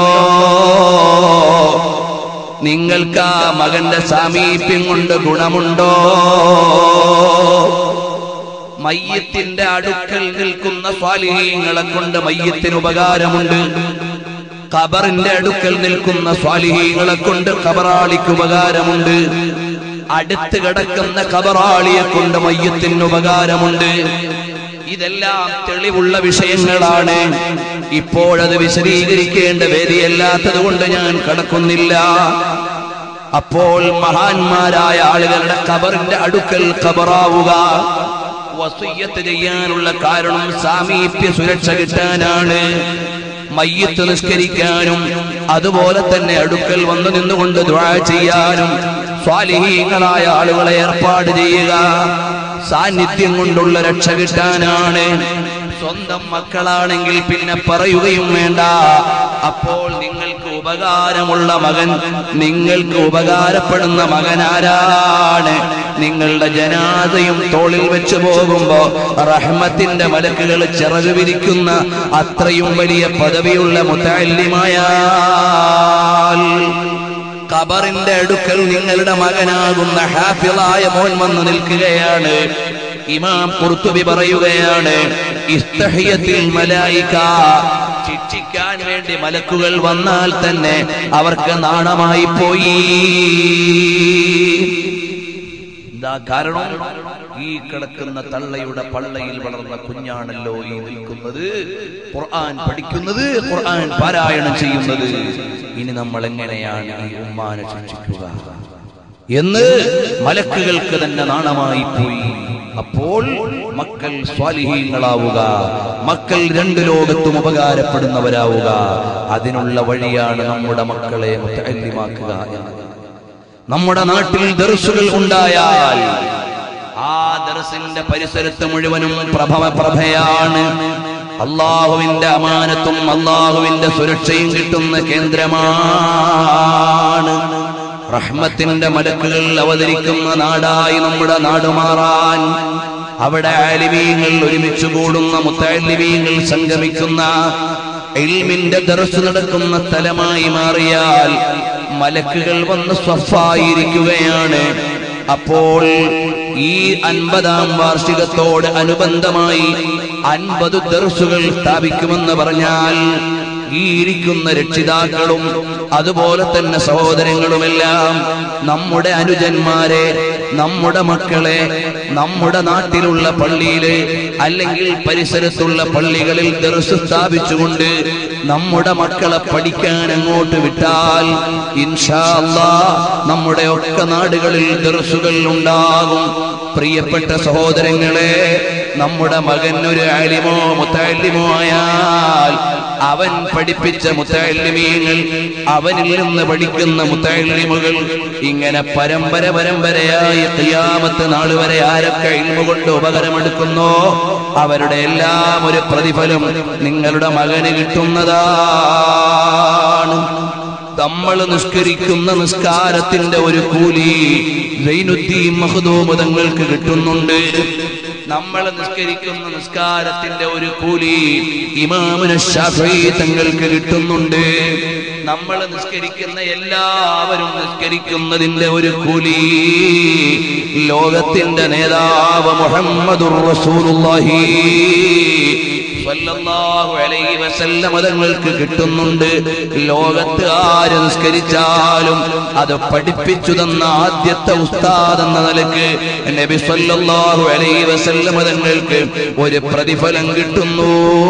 നിങ്ങൾക്ക് ആ മകന്റെ സാമീപ്യം കൊണ്ട് ഗുണമുണ്ടോ മയ്യത്തിന്റെ അടുക്കൽ നിൽക്കുന്ന സ്വാലിഹീങ്ങളെ കൊണ്ട് മയ്യത്തിന് ഉപകാരമുണ്ട് ഖബറിന്റെ അടുക്കൽ നിൽക്കുന്ന സ്വാലിഹീങ്ങളെ കൊണ്ട് ഖബറാളിക്ക് ഉപകാരമുണ്ട് അടുത്ത് കിടക്കുന്ന ഖബറാളിയെ കൊണ്ട് മയ്യത്തിന് ഉപകാരമുണ്ട് ഇതെല്ലാം തെളിവുള്ള വിഷയങ്ങളാണ് ഇപ്പോഴത് വിശദീകരിക്കേണ്ട വേദിയല്ലാത്തത് കൊണ്ട് ഞാൻ കടക്കുന്നില്ല അപ്പോൾ മഹാന്മാരായ ആളുകളുടെ ഖബറിന്റെ അടുക്കൽ ഖബറാവുക വസുയ്യത്ത് ചെയ്യാനുള്ള കാരണം സാമീപ്യ സുരക്ഷ കിട്ടാനാണ് മയ്യത്ത് നിസ്കരിക്കാനും അതുപോലെ തന്നെ അടുക്കൽ വന്നു നിന്നുകൊണ്ട് ദ്വാ ചെയ്യാനും സ്വാലിഹീങ്ങളായ ആളുകളെ ഏർപ്പാട് ചെയ്യുക സാന്നിധ്യം കൊണ്ടുള്ള രക്ഷ കിട്ടാനാണ് സ്വന്തം മക്കളാണെങ്കിൽ പിന്നെ പറയുകയും വേണ്ട അപ്പോൾ നിങ്ങൾക്ക് ഉപകാരമുള്ള മകൻ നിങ്ങൾക്ക് ഉപകാരപ്പെടുന്ന മകനാരാണ് നിങ്ങളുടെ ജനാദയും തോളിൽ വെച്ച് പോകുമ്പോ റഹ്മത്തിന്റെ മലക്കുകൾ ചിറക് വിരിക്കുന്ന അത്രയും വലിയ പദവിയുള്ള മുത്തല്ലിമായാൽ ഖബറിന്റെ അടുക്കൽ നിങ്ങളുടെ മകനാകുന്ന ഹാഫിളായ മോൻ വന്ന് നിൽക്കുകയാണ് ഇമാം കുർത്തുബി പറയുകയാണ് ഇസ്തഹിയത്തിൽ മലായിക ശിക്ഷിക്കാൻ വേണ്ടി മലക്കുകൾ വന്നാൽ തന്നെ അവർക്ക് നാണമായി പോയി എന്താ കാരണം ഈ കിടക്കുന്ന തള്ളയുടെ പള്ളയിൽ വളർന്ന കുഞ്ഞാണല്ലോ ഈ നിൽക്കുന്നത് ഖുർആൻ പഠിക്കുന്നത് ഖുർആൻ പാരായണം ചെയ്യുന്നത് ഇനി നമ്മൾ എങ്ങനെയാണ് ഈ ഉമ്മാനെ ശിക്ഷിക്കുക എന്ന് മലക്കുകൾക്ക് തന്നെ നാണമായി പോയി അപ്പോൾ മക്കൾ സ്വാലിഹീങ്ങളാവുക മക്കൾ രണ്ട് ലോകത്തും ഉപകാരപ്പെടുന്നവരാവുക അതിനുള്ള വഴിയാണ് നമ്മുടെ മക്കളെ മുത്തല്യമാക്കുക എന്നത് നമ്മുടെ നാട്ടിൽ ദർസുകൾ ഉണ്ടായാൽ ആ ദർസിന്റെ പരിസരത്ത് മുഴുവനും പ്രഭവ പ്രഭയാണ് അള്ളാഹുവിന്റെ അമാനത്തും അള്ളാഹുവിന്റെ സുരക്ഷയും കിട്ടുന്ന കേന്ദ്രമാണ് റഹ്മത്തിന്റെ മലക്കുകൾ അവതരിക്കുന്ന നാടായി നമ്മുടെ നാട് മാറാൻ അവിടെ ആലിമീങ്ങൾ ഒരുമിച്ച് കൂടുന്ന മുത്താലിമീങ്ങൾ സംഗമിക്കുന്ന ഇൽമിന്റെ ദർസ് നടക്കുന്ന സ്ഥലമായി മാറിയാൽ മലക്കുകൾ വന്ന് സ്വഫായിരിക്കുകയാണ് അപ്പോൾ ഈ അൻപതാം വാർഷികത്തോട് അനുബന്ധമായി അൻപത് ദർസുകൾ സ്ഥാപിക്കുമെന്ന് പറഞ്ഞാൽ ഈ ഇരിക്കുന്ന രക്ഷിതാക്കളും അതുപോലെ തന്നെ സഹോദരങ്ങളുമെല്ലാം നമ്മുടെ അനുജന്മാരെ നമ്മുടെ മക്കളെ നമ്മുടെ നാട്ടിലുള്ള പള്ളിയില് അല്ലെങ്കിൽ പരിസരത്തുള്ള പള്ളികളിൽ ദർസ് സ്ഥാപിച്ചുകൊണ്ട് നമ്മുടെ മക്കളെ പഠിക്കാൻ അങ്ങോട്ട് വിട്ടാൽ ഇൻഷാ അല്ലാ നമ്മുടെ ഒക്കെ നാടുകളിൽ ദർസുകൾ ഉണ്ടാകും പ്രിയപ്പെട്ട സഹോദരങ്ങളെ നമ്മുടെ മകൻ ഒരു ആലിമോ മുത്താലിമോ ആയാൽ അവൻ പഠിപ്പിച്ച മുത്താലിമീങ്ങൾ അവനിൽ നിന്ന് പഠിക്കുന്ന മുത്താലിമുകൾ ഇങ്ങനെ പരമ്പര പരമ്പരയായി ഖിയാമത്ത് നാൾ വരെ ആരൊക്കെ ഇൽമ കൊണ്ട് ഉപകരമെടുക്കുന്നോ അവരുടെ എല്ലാം ഒരു പ്രതിഫലം നിങ്ങളുടെ മകന് കിട്ടുന്നതാണ് നമ്മൾ നിസ്കരിക്കുന്ന നിസ്കാരത്തിന്റെ ഒരു കൂലി സൈനുദ്ദീൻ മഹദൂമ് തങ്ങൾക്ക് കിട്ടുന്നുണ്ട് നമ്മൾ നിസ്കരിക്കുന്ന നിസ്കാരത്തിന്റെ ഒരു കൂലി ഇമാമിന് ഷാഫി തങ്ങൾക്ക് കിട്ടുന്നുണ്ട് നമ്മൾ നിസ്കരിക്കുന്ന എല്ലാവരും നിസ്കരിക്കുന്നതിന്റെ ഒരു കൂലി ലോകത്തിന്റെ നേതാവ് മുഹമ്മദുർ റസൂലുള്ളാഹി സ്വല്ലല്ലാഹു അലൈഹി വസല്ലം തങ്ങൾക്ക് കിട്ടുന്നുണ്ട് ലോകത്ത് ആര് നിസ്കരിച്ചാലും അത് പഠിപ്പിച്ചു തന്ന ആദ്യത്തെ ഉസ്താദ് എന്ന നിലക്ക് നബി സ്വല്ലല്ലാഹു അലൈഹി വസല്ലം തങ്ങൾക്ക് ഒരു പ്രതിഫലം കിട്ടുന്നു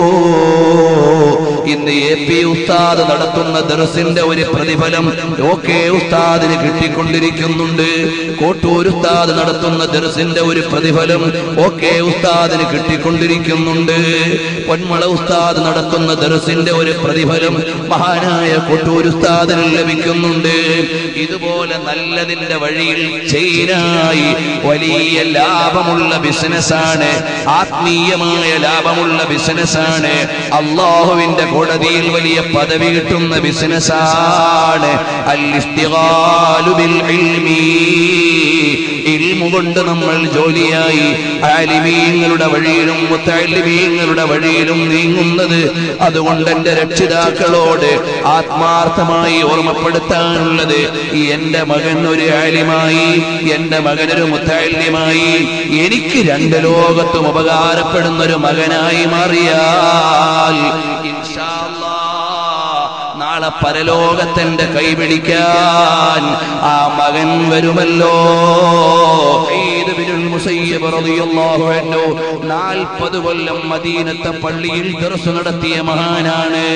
ഇന്ന് എ പി ഉസ്താദ് നടത്തുന്ന ദർസിന്റെ ഒരു പ്രതിഫലം ഓക്കെ ഉസ്താദിന് കിട്ടിക്കൊണ്ടിരിക്കുന്നുണ്ട് കോട്ടൂർ ഉസ്താദ് നടത്തുന്ന ദർസിന്റെ ഒരു പ്രതിഫലം ഓക്കെ ഉസ്താദിന് കിട്ടിക്കൊണ്ടിരിക്കുന്നുണ്ട് പൊന്മള ഉസ്താദ് നടത്തുന്ന ദർസിന്റെ ഒരു പ്രതിഫലം മഹാനായ കൊട്ടൂർ ഉസ്താദിന് ലഭിക്കുന്നുണ്ട് ഇതുപോലെ നല്ലതിന്റെ വഴിയിൽ ചെയിനായി വലിയ ലാഭമുള്ള ബിസിനസ്സാണ് ആത്മീയമായ ലാഭമുള്ള ബിസിനസ്സാണ് അള്ളാഹുവിന്റെ കോടതിയിൽ വലിയ പദവി കിട്ടുന്ന ബിസിനസ്സാണ് അൽ ബിൽ ഇൽമി ഇൽമു കൊണ്ട് നമ്മൾ ജോലിയായി ആലിമീങ്ങളുടെ വഴിയിലും മുത്തലിമീങ്ങളുടെ വഴിയിലും നീങ്ങുന്നത് അതുകൊണ്ട് എന്റെ രക്ഷിതാക്കളോട് ആത്മാർത്ഥമായി ഓർമ്മപ്പെടുത്താനുള്ളത് ഈ എന്റെ മകൻ ഒരു ആലിമായി എന്റെ മകൻ ഒരു മുത്തല്യമായി എനിക്ക് രണ്ട് ലോകത്തും ഉപകാരപ്പെടുന്ന ഒരു മകനായി മാറിയാൽ ഇൻഷാ അല്ലാ നാളെ പരലോകത്തിന്റെ കൈപിടിക്കാൻ ആ മകൻ വരുമല്ലോ ഈദ് ബിനുൽ മുസയ്യിബ് റളിയല്ലാഹു അൻഹു നാൽപ്പത് കൊല്ലം മദീനത്തെ പള്ളിയിൽ ദർസ് നടത്തിയ മഹാനാണ്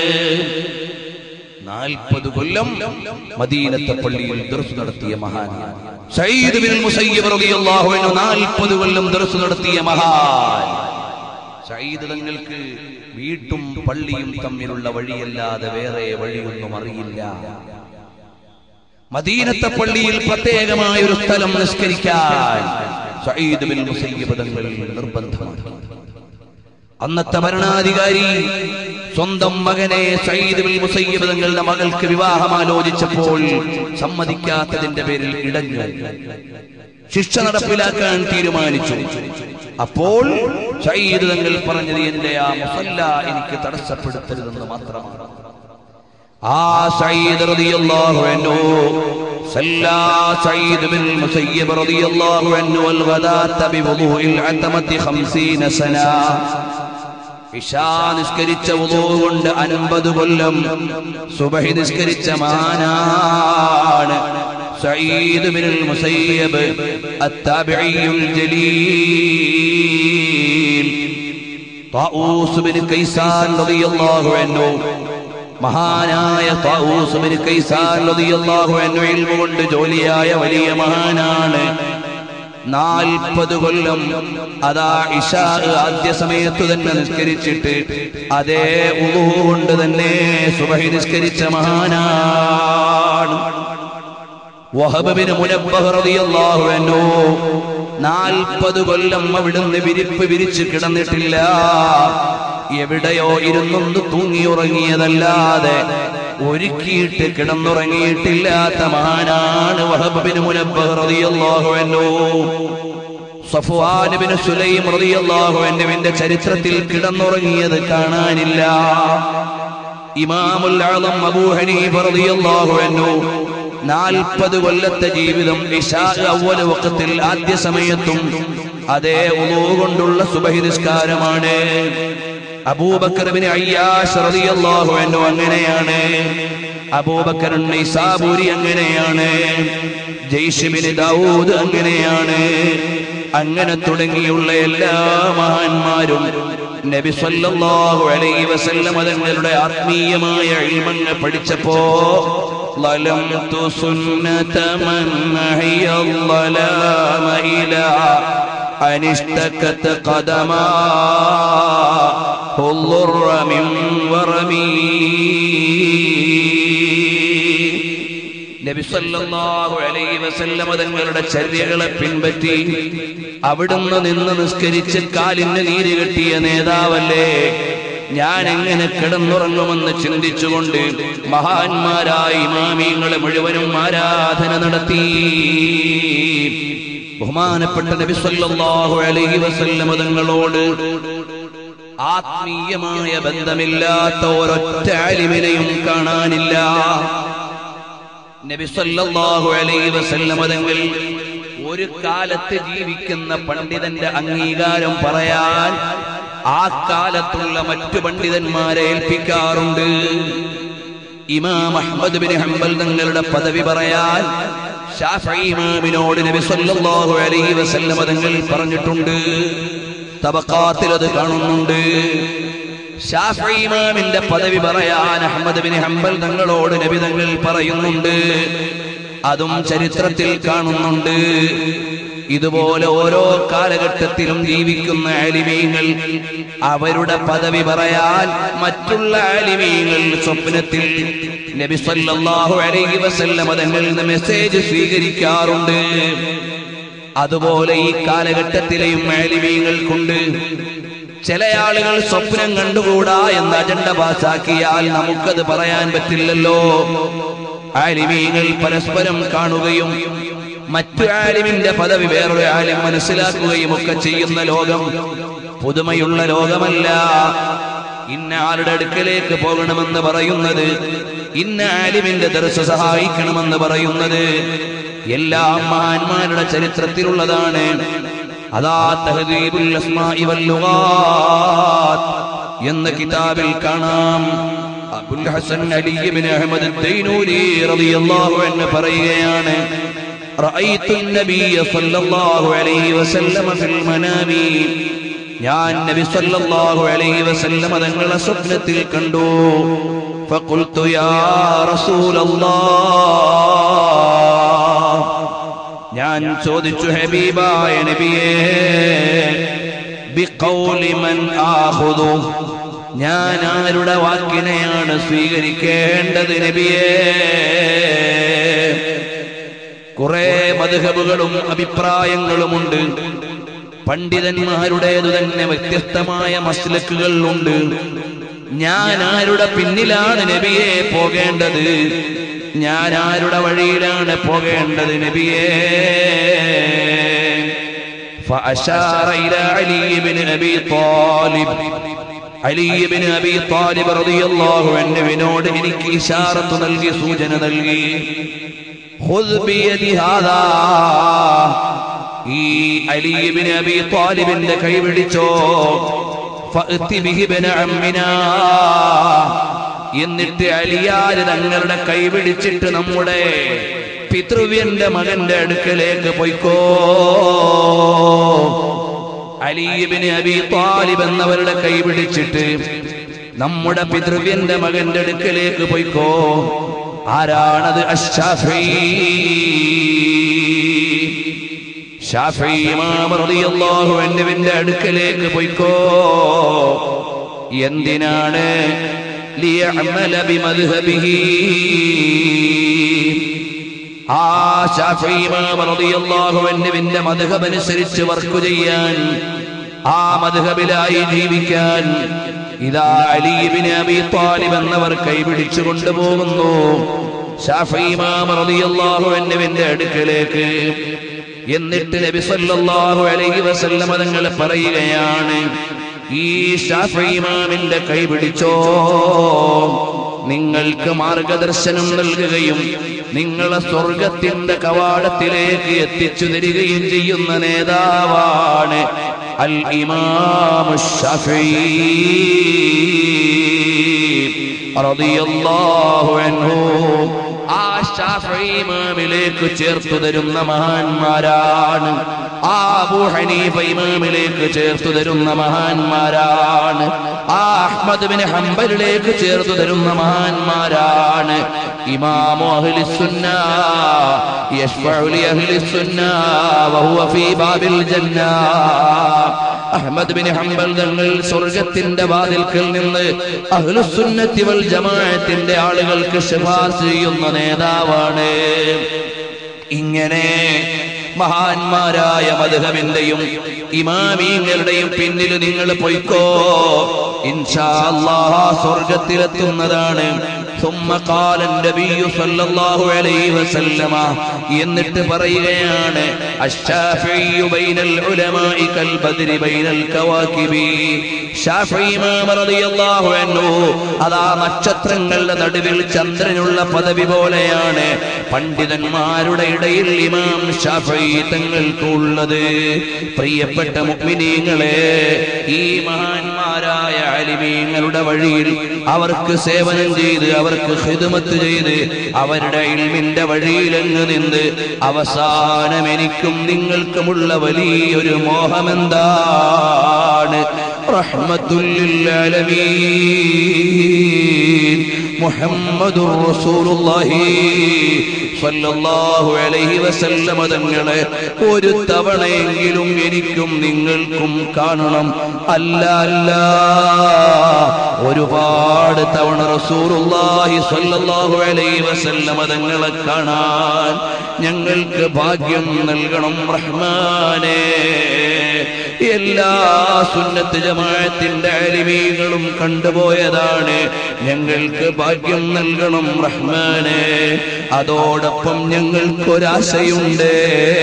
നാൽപ്പത് കൊല്ലം മദീനത്തെ പള്ളിയിൽ ദർസ് നടത്തിയ മഹാനാണ് സയ്യിദ് ബിനുൽ മുസയ്യിബ് റളിയല്ലാഹു അൻഹു നാൽപ്പത് കൊല്ലം ദർസ് നടത്തിയ മഹാൻ സയ്യിദ് തങ്ങൾക്ക് വീട്ടും പള്ളിയും തമ്മിലുള്ള വഴിയല്ലാതെ വേറെ വഴിയൊന്നും അറിയില്ല മദീനത്തെ പള്ളിയിൽ പ്രത്യേകമായ ഒരു സ്ഥലം നിസ്കരിക്കാൻ സയ്യിദ് ബിൻ മുസയ്യിബ് തങ്ങൾ നിർബന്ധമാണ് അന്നത്തെ ഭരണാധികാരി സ്വന്തം മകനെ സയ്യിദ് ബിൻ മുസയ്യിബ് തങ്ങളുടെ മകൾക്ക് വിവാഹം ആലോചിച്ചപ്പോൾ സമ്മതിക്കാത്തതിന്റെ പേരിൽ ഇടഞ്ഞു ശിക്ഷ നടപ്പിലാക്കാൻ തീരുമാനിച്ചു അപ്പോൾ സയ്യിദ് തങ്ങൾ പറഞ്ഞത് എന്റെ ആ മുസല്ല എനിക്ക് തടസ്സപ്പെടുത്തരുതെന്ന് മാത്രമാണ് ആ സയ്യിദ് റളിയല്ലാഹു അൻഹു സല്ലാ സയ്യിദ് ബിൻ മുസയ്യിബ് റളിയല്ലാഹു അൻഹു വൽ ഗദാത ബിവുദൂഇൽ അതമത്തി 50 സന ഇഷാ നിസ്കരിച്ച വുദൂ കൊണ്ട് 50 കൊല്ലം സുബഹി നിസ്കരിച്ച മാനാണ് سعيد بن المسيب التابعي الجليل طاووس بن كيسان رضي الله عنه മഹാനായ താവൂസ് ബിൻ കൈസാൻ റളിയല്ലാഹു അൻഹു ഇൽമു കൊണ്ട് ജോലിയായ വലിയ മഹാനാണ് നാൽപ്പത് കൊല്ലം അതാ ഇഷാ ആദ്യ സമയത്ത് തന്നെ നിസ്കരിച്ചിട്ട് അതേ ഉളു കൊണ്ട് തന്നെ സുബഹി നിസ്കരിച്ച മഹാനാണ് വഹബിന് മുനബ്ബഹ് റളിയല്ലാഹു അൻഹു നാൽപ്പത് കൊല്ലം അവിടുന്ന് വിരിപ്പ് വിരിച്ച് കിടന്നിട്ടില്ല എവിടെയോ ഇരുന്നൊന്ന് തൂങ്ങിയുറങ്ങിയതല്ലാതെ ഒരുക്കിയിട്ട് കിടന്നുറങ്ങിയിട്ടില്ലാത്ത മഹാനാണ് വഹബിന് മുനബ്ബഹ് റളിയല്ലാഹു അൻഹു സഫ്വാൻ ബിൻ സുലൈം റളിയല്ലാഹു അൻഹുവിന്റെ ചരിത്രത്തിൽ കിടന്നുറങ്ങിയത് കാണാനില്ല ഇമാമുൽ ആളം അബൂ ഹനീഫ റളിയല്ലാഹു അൻഹു നാൽപ്പത് കൊല്ലത്തെ ജീവിതം ഇശാ അവ്വല വഖത്തിൽ ആദ്യ സമയത്തും അതേ ഉളൂ കൊണ്ടുള്ള സുബഹി നിസ്കാരമാണ് അബൂബക്കർ ബിൻ അയ്യാഷ് റളിയല്ലാഹു അൻഹു അങ്ങനെയാണ് അബൂബക്കർ നൈസാബൂരി അങ്ങനെയാണ് ജയ്ഷ് ബിൻ ദാവൂദ് അങ്ങനെയാണ് അങ്ങനെ തുടങ്ങിയുള്ള എല്ലാ മഹാന്മാരും നബി സല്ലല്ലാഹു അലൈഹി വസല്ലം തങ്ങളുടെ ആത്മീയമായ ഇൽമങ്ങ് പഠിച്ചപ്പോ ظلمت سنة من نهي الظلام إلى أن اشتكت قدما الضر من ورمي നബി സല്ലല്ലാഹു അലൈഹി വസല്ലമ തങ്ങളുടെ ചര്യകളെ പിൻപറ്റി അവിടുന്ന് നിന്ന് നിസ്കരിച്ച് കാലിന് നീര് കെട്ടിയ നേതാവല്ലേ ഞാൻ എങ്ങനെ കിടന്നുറങ്ങുമെന്ന് ചിന്തിച്ചുകൊണ്ട് മഹാന്മാരായ ഇമാമിങ്ങളെ മുഴുവനും ആരാധന നടത്തി ബഹുമാനപ്പെട്ട നബി സല്ലല്ലാഹു അലൈഹി വസല്ലമ തങ്ങളോട് ആത്മീയമായ ബന്ധമില്ലാത്ത ഒരൊറ്റ അലിമിനെയും കാണാനില്ല നബി സല്ലല്ലാഹു അലൈഹി വസല്ലം തങ്ങൾ ഒരു കാലത്ത് ജീവിക്കുന്ന പണ്ഡിതന്റെ അംഗീകാരം പറയാൻ ആ കാലത്തുള്ള മറ്റു പണ്ഡിതന്മാരെ ഏൽപ്പിക്കാറുണ്ട് ഇമാം അഹ്മദ് ബിൻ ഹംബൽ തങ്ങളുടെ പദവി പറയാൻ ഷാഫി ഇമാമിനോട് നബി സല്ലല്ലാഹു അലൈഹി വസല്ലം തങ്ങൾ പറഞ്ഞിട്ടുണ്ട് തബക്കാത്തിൽ അത് കാണുന്നുണ്ട് ഷാഫി ഇമാമിന്റെ പദവി പറയാൻ അഹമ്മദ് ബിൻ ഹംബൽ തങ്ങളോട് നബി തങ്ങൾ പറയുന്നുണ്ട് അതും ചരിത്രത്തിൽ കാണുന്നുണ്ട് ഇതുപോലെ ഓരോ കാലഘട്ടത്തിലും ജീവിക്കുന്ന ആലിമീങ്ങൾ അവരുടെ പദവി പറയാൻ മറ്റുള്ള ആലിമീങ്ങൾ സ്വപ്നത്തിൽ നബി സല്ലല്ലാഹു അലൈഹി വസല്ലം തങ്ങളിൽ നിന്ന് മെസ്സേജ് സ്വീകരിക്കാറുണ്ട് അതുപോലെ ഈ കാലഘട്ടത്തിലെയും ആലിമീങ്ങൾക്കുണ്ട് ചില ആളുകൾ സ്വപ്നം കണ്ടുകൂടാ എന്ന അജണ്ട പാസാക്കിയാൽ നമുക്കത് പറയാൻ പറ്റില്ലല്ലോ ആലിമീങ്ങൾ പരസ്പരം കാണുകയും മറ്റു ആലിമിന്റെ പദവി വേറൊരു ആലിം മനസ്സിലാക്കുകയും ഒക്കെ ചെയ്യുന്ന ലോകം പുതുമയുള്ള ലോകമല്ല ഇന്ന ആളുടെ അടുക്കലേക്ക് പോകണമെന്ന് പറയുന്നത് ഇന്ന ആലിമിന്റെ ദർശ സഹായിക്കണമെന്ന് പറയുന്നത് എല്ലാ മഹാന്മാരുടെ ചരിത്രത്തിലുള്ളതാണ് അതാ തഹദീബുൽ അസ്മാഇ വൽ ലുഗാത്ത് എന്ന കിതാബിൽ കാണാം Abul Hasan Ali ibn Ahmad Dainuri റളിയല്ലാഹു അൻഹു പറയുകയാണ് റഅയ്തു നബിയ സല്ലല്ലാഹു അലൈഹി വസല്ലം ഫിൽ മനാമി ഞാൻ നബി സല്ലല്ലാഹു അലൈഹി വസല്ലം തങ്ങളെ സ്വപ്നത്തിൽ കണ്ടു ഫഖുൽതു യാ റസൂലല്ലാഹ് ഞാൻ ചോദിച്ചു ഹബീബായ നബിയേ ബിഖൗലി മൻ ആഖുദു ഞാൻ ആരുടെ വാക്കിനെയാണ് സ്വീകരിക്കേണ്ടത് നബിയേ കുറെ മധുഹബുകളും അഭിപ്രായങ്ങളുമുണ്ട് പണ്ഡിതന്മാരുടേതു തന്നെ വ്യത്യസ്തമായ മസ്ലക്കുകൾ ഉണ്ട് ഞാൻ ആരുടെ പിന്നിലാണ് നബിയെ പോകേണ്ടത് ഞാൻ ആരുടെ വഴിയിലാണ് പോകേണ്ടത് നബിയേ فأشار إلى علي بن أبي طالب علي بن أبي طالب رضي الله عنه വിനോട് എനിക്ക് ഇഷാറത്ത് നൽകി സൂചന നൽകി خذ بيد هذا ഈ അലി ബിൻ അബി താലിബിന്റെ കൈ പിടിച്ചോ ഫഅ്തി ബിഹി ബിന അമ്മിനാ എന്നിട്ട് അലിയാര് തങ്ങളുടെ കൈ പിടിച്ചിട്ട് നമ്മുടെ പിതൃവ്യന്റെ മകന്റെ അടുക്കലേക്ക് പോയിക്കോ അലീബിന് അബി താലിബ് എന്നവരുടെ കൈ പിടിച്ചിട്ട് നമ്മുടെ പിതൃവ്യന്റെ മകന്റെ അടുക്കലേക്ക് പോയിക്കോ ആരാണത് അഷാഫി ഷാഫി ഇമാം റളിയല്ലാഹു അൻഹുവിന്റെ അടുക്കലേക്ക് പോയിക്കോ എന്തിനാണ് ലിയഅമല ബിമദ്ഹബിഹി ആ ഷാഫി ഇമാം റളിയല്ലാഹു അൻഹുവിന്റെ മദ്ഹബ് അനുസരിച്ച് വർക്ക് ചെയ്യാൻ ആ മദ്ഹബിലായി ജീവിക്കാൻ ഇതാ അലി ഇബ്നു അബി ത്വാലിബ് എന്നവർ കൈപിടിച്ചു കൊണ്ടുപോകുന്നു ഷാഫി ഇമാം റളിയല്ലാഹു അൻഹുവിന്റെ അടുക്കലേക്ക് എന്നിട്ട് നബി സല്ലല്ലാഹു അലൈഹി വസല്ലമ തങ്ങൾ പറയുകയാണ് ഈ ഷാഫി ഇമാമിന്റെ കൈ പിടിച്ചോ നിങ്ങൾക്ക് മാർഗദർശനം നൽകുകയും നിങ്ങളെ സ്വർഗത്തിന്റെ കവാടത്തിലേക്ക് എത്തിച്ചു തരികയും ചെയ്യുന്ന നേതാവാണ് അൽ ഇമാമു ഷാഫി റളിയല്ലാഹു അൻഹു ആ ഷാഫി ഇമാമിലേക്ക് ചേർത്തു തരുന്ന മഹാന്മാരാണ് ആ അബൂ ഹനീഫ ഇമാമിലേക്ക് ചേർത്തു തരുന്ന മഹാന്മാരാണ് ആ അഹ്മദ് ബിൻ ഹംബലിലേക്ക് ചേർത്തു തരുന്ന മഹാന്മാരാണ് ഇമാമു അഹ്ലി സുന്ന യശ്ഫഉ ലി അഹ്ലി സുന്ന വഹുവ ഫീ ബാബിൽ ജന്ന അഹ്മദ് ബിൻ ഹംബൽ തങ്ങൾ സ്വർഗത്തിന്റെ വാതിൽക്കൽ നിന്ന് അഹ്ലുസുന്നത്തി വൽ ജമാഅത്തിന്റെ ആളുകൾക്ക് ശുപാർശ ചെയ്യുന്ന നേതാവാണ് ഇങ്ങനെ മഹാന്മാരായ മധുഹബിന്റെയും ഇമാമീങ്ങളുടെയും പിന്നിൽ നിങ്ങൾ പൊയ്ക്കോ ഇൻഷാ അല്ലാഹ് സ്വർഗത്തിലെത്തുന്നതാണ് ثم قال النبي صلى الله عليه وسلم എന്നിട്ട് പറയുകയാണ് الشافعي بين العلماء كالبدر بين الكواكب ഷാഫി ഇമാം റളിയല്ലാഹു അൻഹു അതാ നക്ഷത്രങ്ങളുടെ നടുവിൽ ചന്ദ്രനുള്ള പദവി പോലെയാണ് പണ്ഡിതന്മാരുടെ ഇടയിൽ ഇമാം ഷാഫി തങ്ങൾക്ക് ഉള്ളത് പ്രിയപ്പെട്ട മുഅ്മിനീങ്ങളെ ഈ മഹാന്മാരായ അലിമീങ്ങളുടെ വഴിയിൽ അവർക്ക് സേവനം ചെയ്ത് അവർക്ക് ഹിദ്മത്ത് ചെയ്ത് അവരുടെ ഇൽമിന്റെ വഴിയിലങ്ങ് നിന്ന് അവസാനം എനിക്കും നിങ്ങൾക്കുമുള്ള വലിയൊരു മോഹമെന്താണ് റഹ്മത്തുല്ലാലമീൻ മുഹമ്മദുർ റസൂലുള്ളാഹി സ്വല്ലല്ലാഹു അലൈഹി വസല്ലമ തങ്ങളെ ഒരു തവണയെങ്കിലും എനിക്കും നിങ്ങൾക്കും കാണണം അല്ല അല്ല ഒരുപാട് തവണ റസൂലുള്ളാഹി സ്വല്ലല്ലാഹു അലൈഹി വസല്ലമ തങ്ങളെ കാണാൻ ഞങ്ങൾക്ക് ഭാഗ്യം നൽകണം റഹ്മാനേ എല്ലാ സുന്നത്ത് ജമാഅത്തിന്റെ അലിമീകളും കണ്ടുപോയതാണ് ഞങ്ങൾക്ക് ഭാഗ്യം നൽകണം റഹ്മാനെ അതോടൊപ്പം ഞങ്ങൾക്കൊരാശയുണ്ട്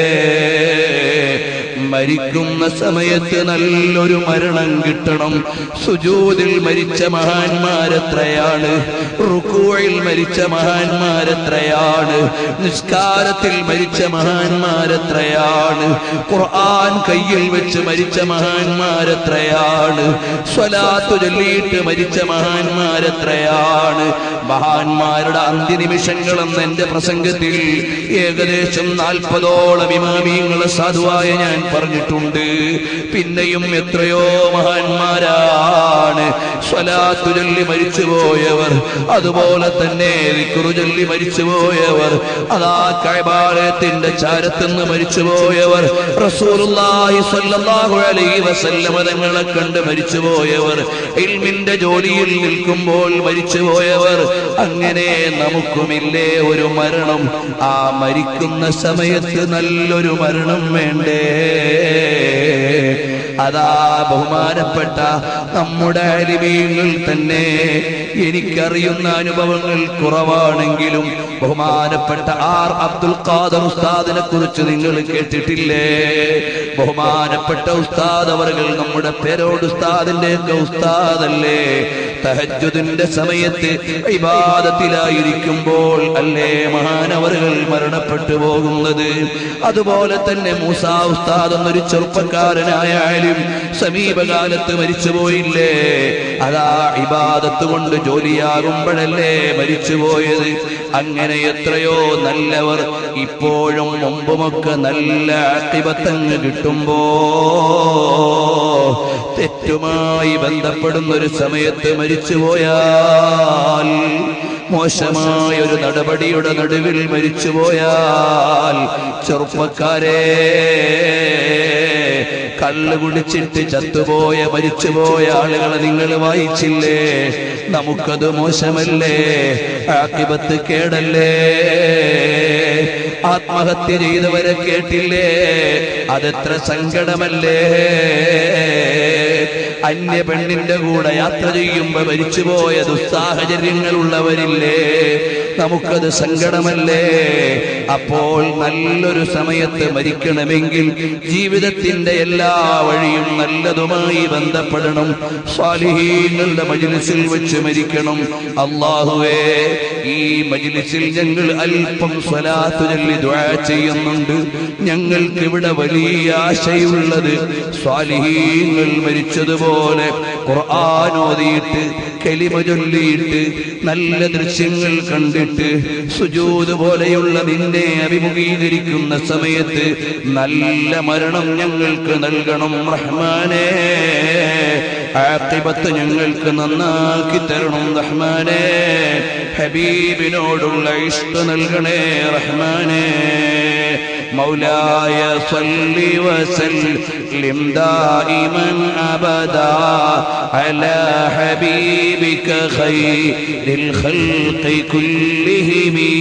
മരിക്കുന്ന സമയത്ത് നല്ലൊരു മരണം കിട്ടണം സുജൂതിൽ മരിച്ച മഹാന്മാരെത്രയാണ് റുക്കുവയിൽ മരിച്ച മഹാന്മാരെത്രയാണ് നിസ്കാരത്തിൽ മരിച്ച മഹാന്മാരെത്രയാണ് ഖുർആൻ കയ്യിൽ വെച്ച് മരിച്ച മഹാന്മാരെത്രയാണ് സ്വലാത്തു ചൊല്ലിയിട്ട് മരിച്ച മഹാന്മാരെത്രയാണ് മഹാന്മാരുടെ അന്ത്യനിമിഷങ്ങളെന്ന് എന്റെ പ്രസംഗത്തിൽ ഏകദേശം നാൽപ്പതോളം ഇമാമിയങ്ങളെ സാധുവായ ഞാൻ പറഞ്ഞിട്ടുണ്ട് പിന്നെയും എത്രയോ മഹാന്മാരാണ് സ്വലാത്തു ചൊല്ലി മരിച്ചുപോയവർ അതുപോലെ തന്നെ ദിക്റു ചൊല്ലി മരിച്ചുപോയവർ അതാ കൈബാലയത്തിന്റെ ചാരത്തുനിന്ന് മരിച്ചുപോയവർ റസൂലുള്ളാഹി സ്വല്ലല്ലാഹു അലൈഹി വസല്ലമ തങ്ങളെ കണ്ട് മരിച്ചുപോയവർ ഇൽമിന്റെ ജോലിയിൽ നിൽക്കുമ്പോൾ മരിച്ചുപോയവർ അങ്ങനെ നമുക്കുമില്ലേ ഒരു മരണം ആ മരിക്കുന്ന സമയത്ത് നല്ലൊരു മരണം വേണ്ടേ അതാ ബഹുമാനപ്പെട്ട നമ്മുടെ അരിമീങ്ങൾ തന്നെ എനിക്കറിയുന്ന അനുഭവങ്ങൾ കുറവാണെങ്കിലും ബഹുമാനപ്പെട്ട ആർ അബ്ദുൽ ഖാദർ ഉസ്താദിനെ കുറിച്ച് നിങ്ങൾ കേട്ടിട്ടില്ലേ ബഹുമാനപ്പെട്ട ഉസ്താദ് അവർകൾ നമ്മുടെ പേരോട് ഉസ്താദിന്റെ ഒക്കെ ഉസ്താദല്ലേ തഹജ്ജുദിന്റെ സമയത്ത് ഇബാദത്തിലായിരിക്കുമ്പോൾ അല്ലേ മഹാനവറുകൾ മരണപ്പെട്ടു പോകുന്നത് അതുപോലെ തന്നെ മൂസ ഉസ്താദ് എന്നൊരു ചെറുപ്പക്കാരനായാലും സമീപകാലത്ത് മരിച്ചുപോയില്ലേ അതാ ഇബാദത്ത് കൊണ്ട് ജോലിയാകുമ്പോഴല്ലേ മരിച്ചുപോയത് അങ്ങനെ എത്രയോ നല്ലവർ ഇപ്പോഴും മുമ്പുമൊക്കെ നല്ല അക്കിബത്തങ്ങ് കിട്ടുമ്പോ തെറ്റുമായി ബന്ധപ്പെടുന്ന ഒരു സമയത്ത് മരിച്ചുപോയാൽ മോശമായ ഒരു നടപടിയുടെ നടുവിൽ മരിച്ചുപോയാൽ ചെറുപ്പക്കാരെ കള്ള് കുടിച്ചിട്ട് ചത്തുപോയ മരിച്ചുപോയ ആളുകളെ നിങ്ങൾ വായിച്ചില്ലേ നമുക്കത് മോശമല്ലേ ആക്കിപത്ത് കേടല്ലേ ആത്മഹത്യ ചെയ്തവരെ കേട്ടില്ലേ അതെത്ര സങ്കടമല്ലേ അന്യ പെണ്ണിന്റെ കൂടെ യാത്ര ചെയ്യുമ്പോ മരിച്ചുപോയ ദുസ്സാഹചര്യങ്ങളുള്ളവരില്ലേ നമുക്കത് സങ്കടമല്ലേ അപ്പോൾ നല്ലൊരു സമയത്ത് മരിക്കണമെങ്കിൽ ജീവിതത്തിന്റെ എല്ലാ വഴിയും നല്ലതുമായി ബന്ധപ്പെടണം സ്വാലിഹീങ്ങളുടെ മജിലിസിൽ വെച്ച് മരിക്കണം അള്ളാഹുവേ ഈ മജിലിസിൽ ഞങ്ങൾ അല്പം സ്വലാത്തു ചൊല്ലി ദുആ ചെയ്യുന്നുണ്ട് ഞങ്ങൾക്ക് ഇവിടെ വലിയ ആശയുള്ളത് സ്വാലിഹീങ്ങൾ മരിച്ചതുപോലെ ഖുർആൻ ഓതിയിട്ട് കലിമ ചൊല്ലിയിട്ട് നല്ല ദൃശ്യങ്ങൾ കണ്ടിട്ട് സുജൂത് പോലെയുള്ള നിന്നെ അഭിമുഖീകരിക്കുന്ന സമയത്ത് നല്ല മരണം ഞങ്ങൾക്ക് നൽകണം റഹ്മാനേ ആക്കിബത്ത് ഞങ്ങൾക്ക് നന്നാക്കി തരണം റഹ്മാനേ ഹബീബിനോടുള്ള ഇഷ്ട നൽകണേ റഹ്മാനേ مولاي صل وسلم دائما ابدا على حبيبك خير الخلق كلهم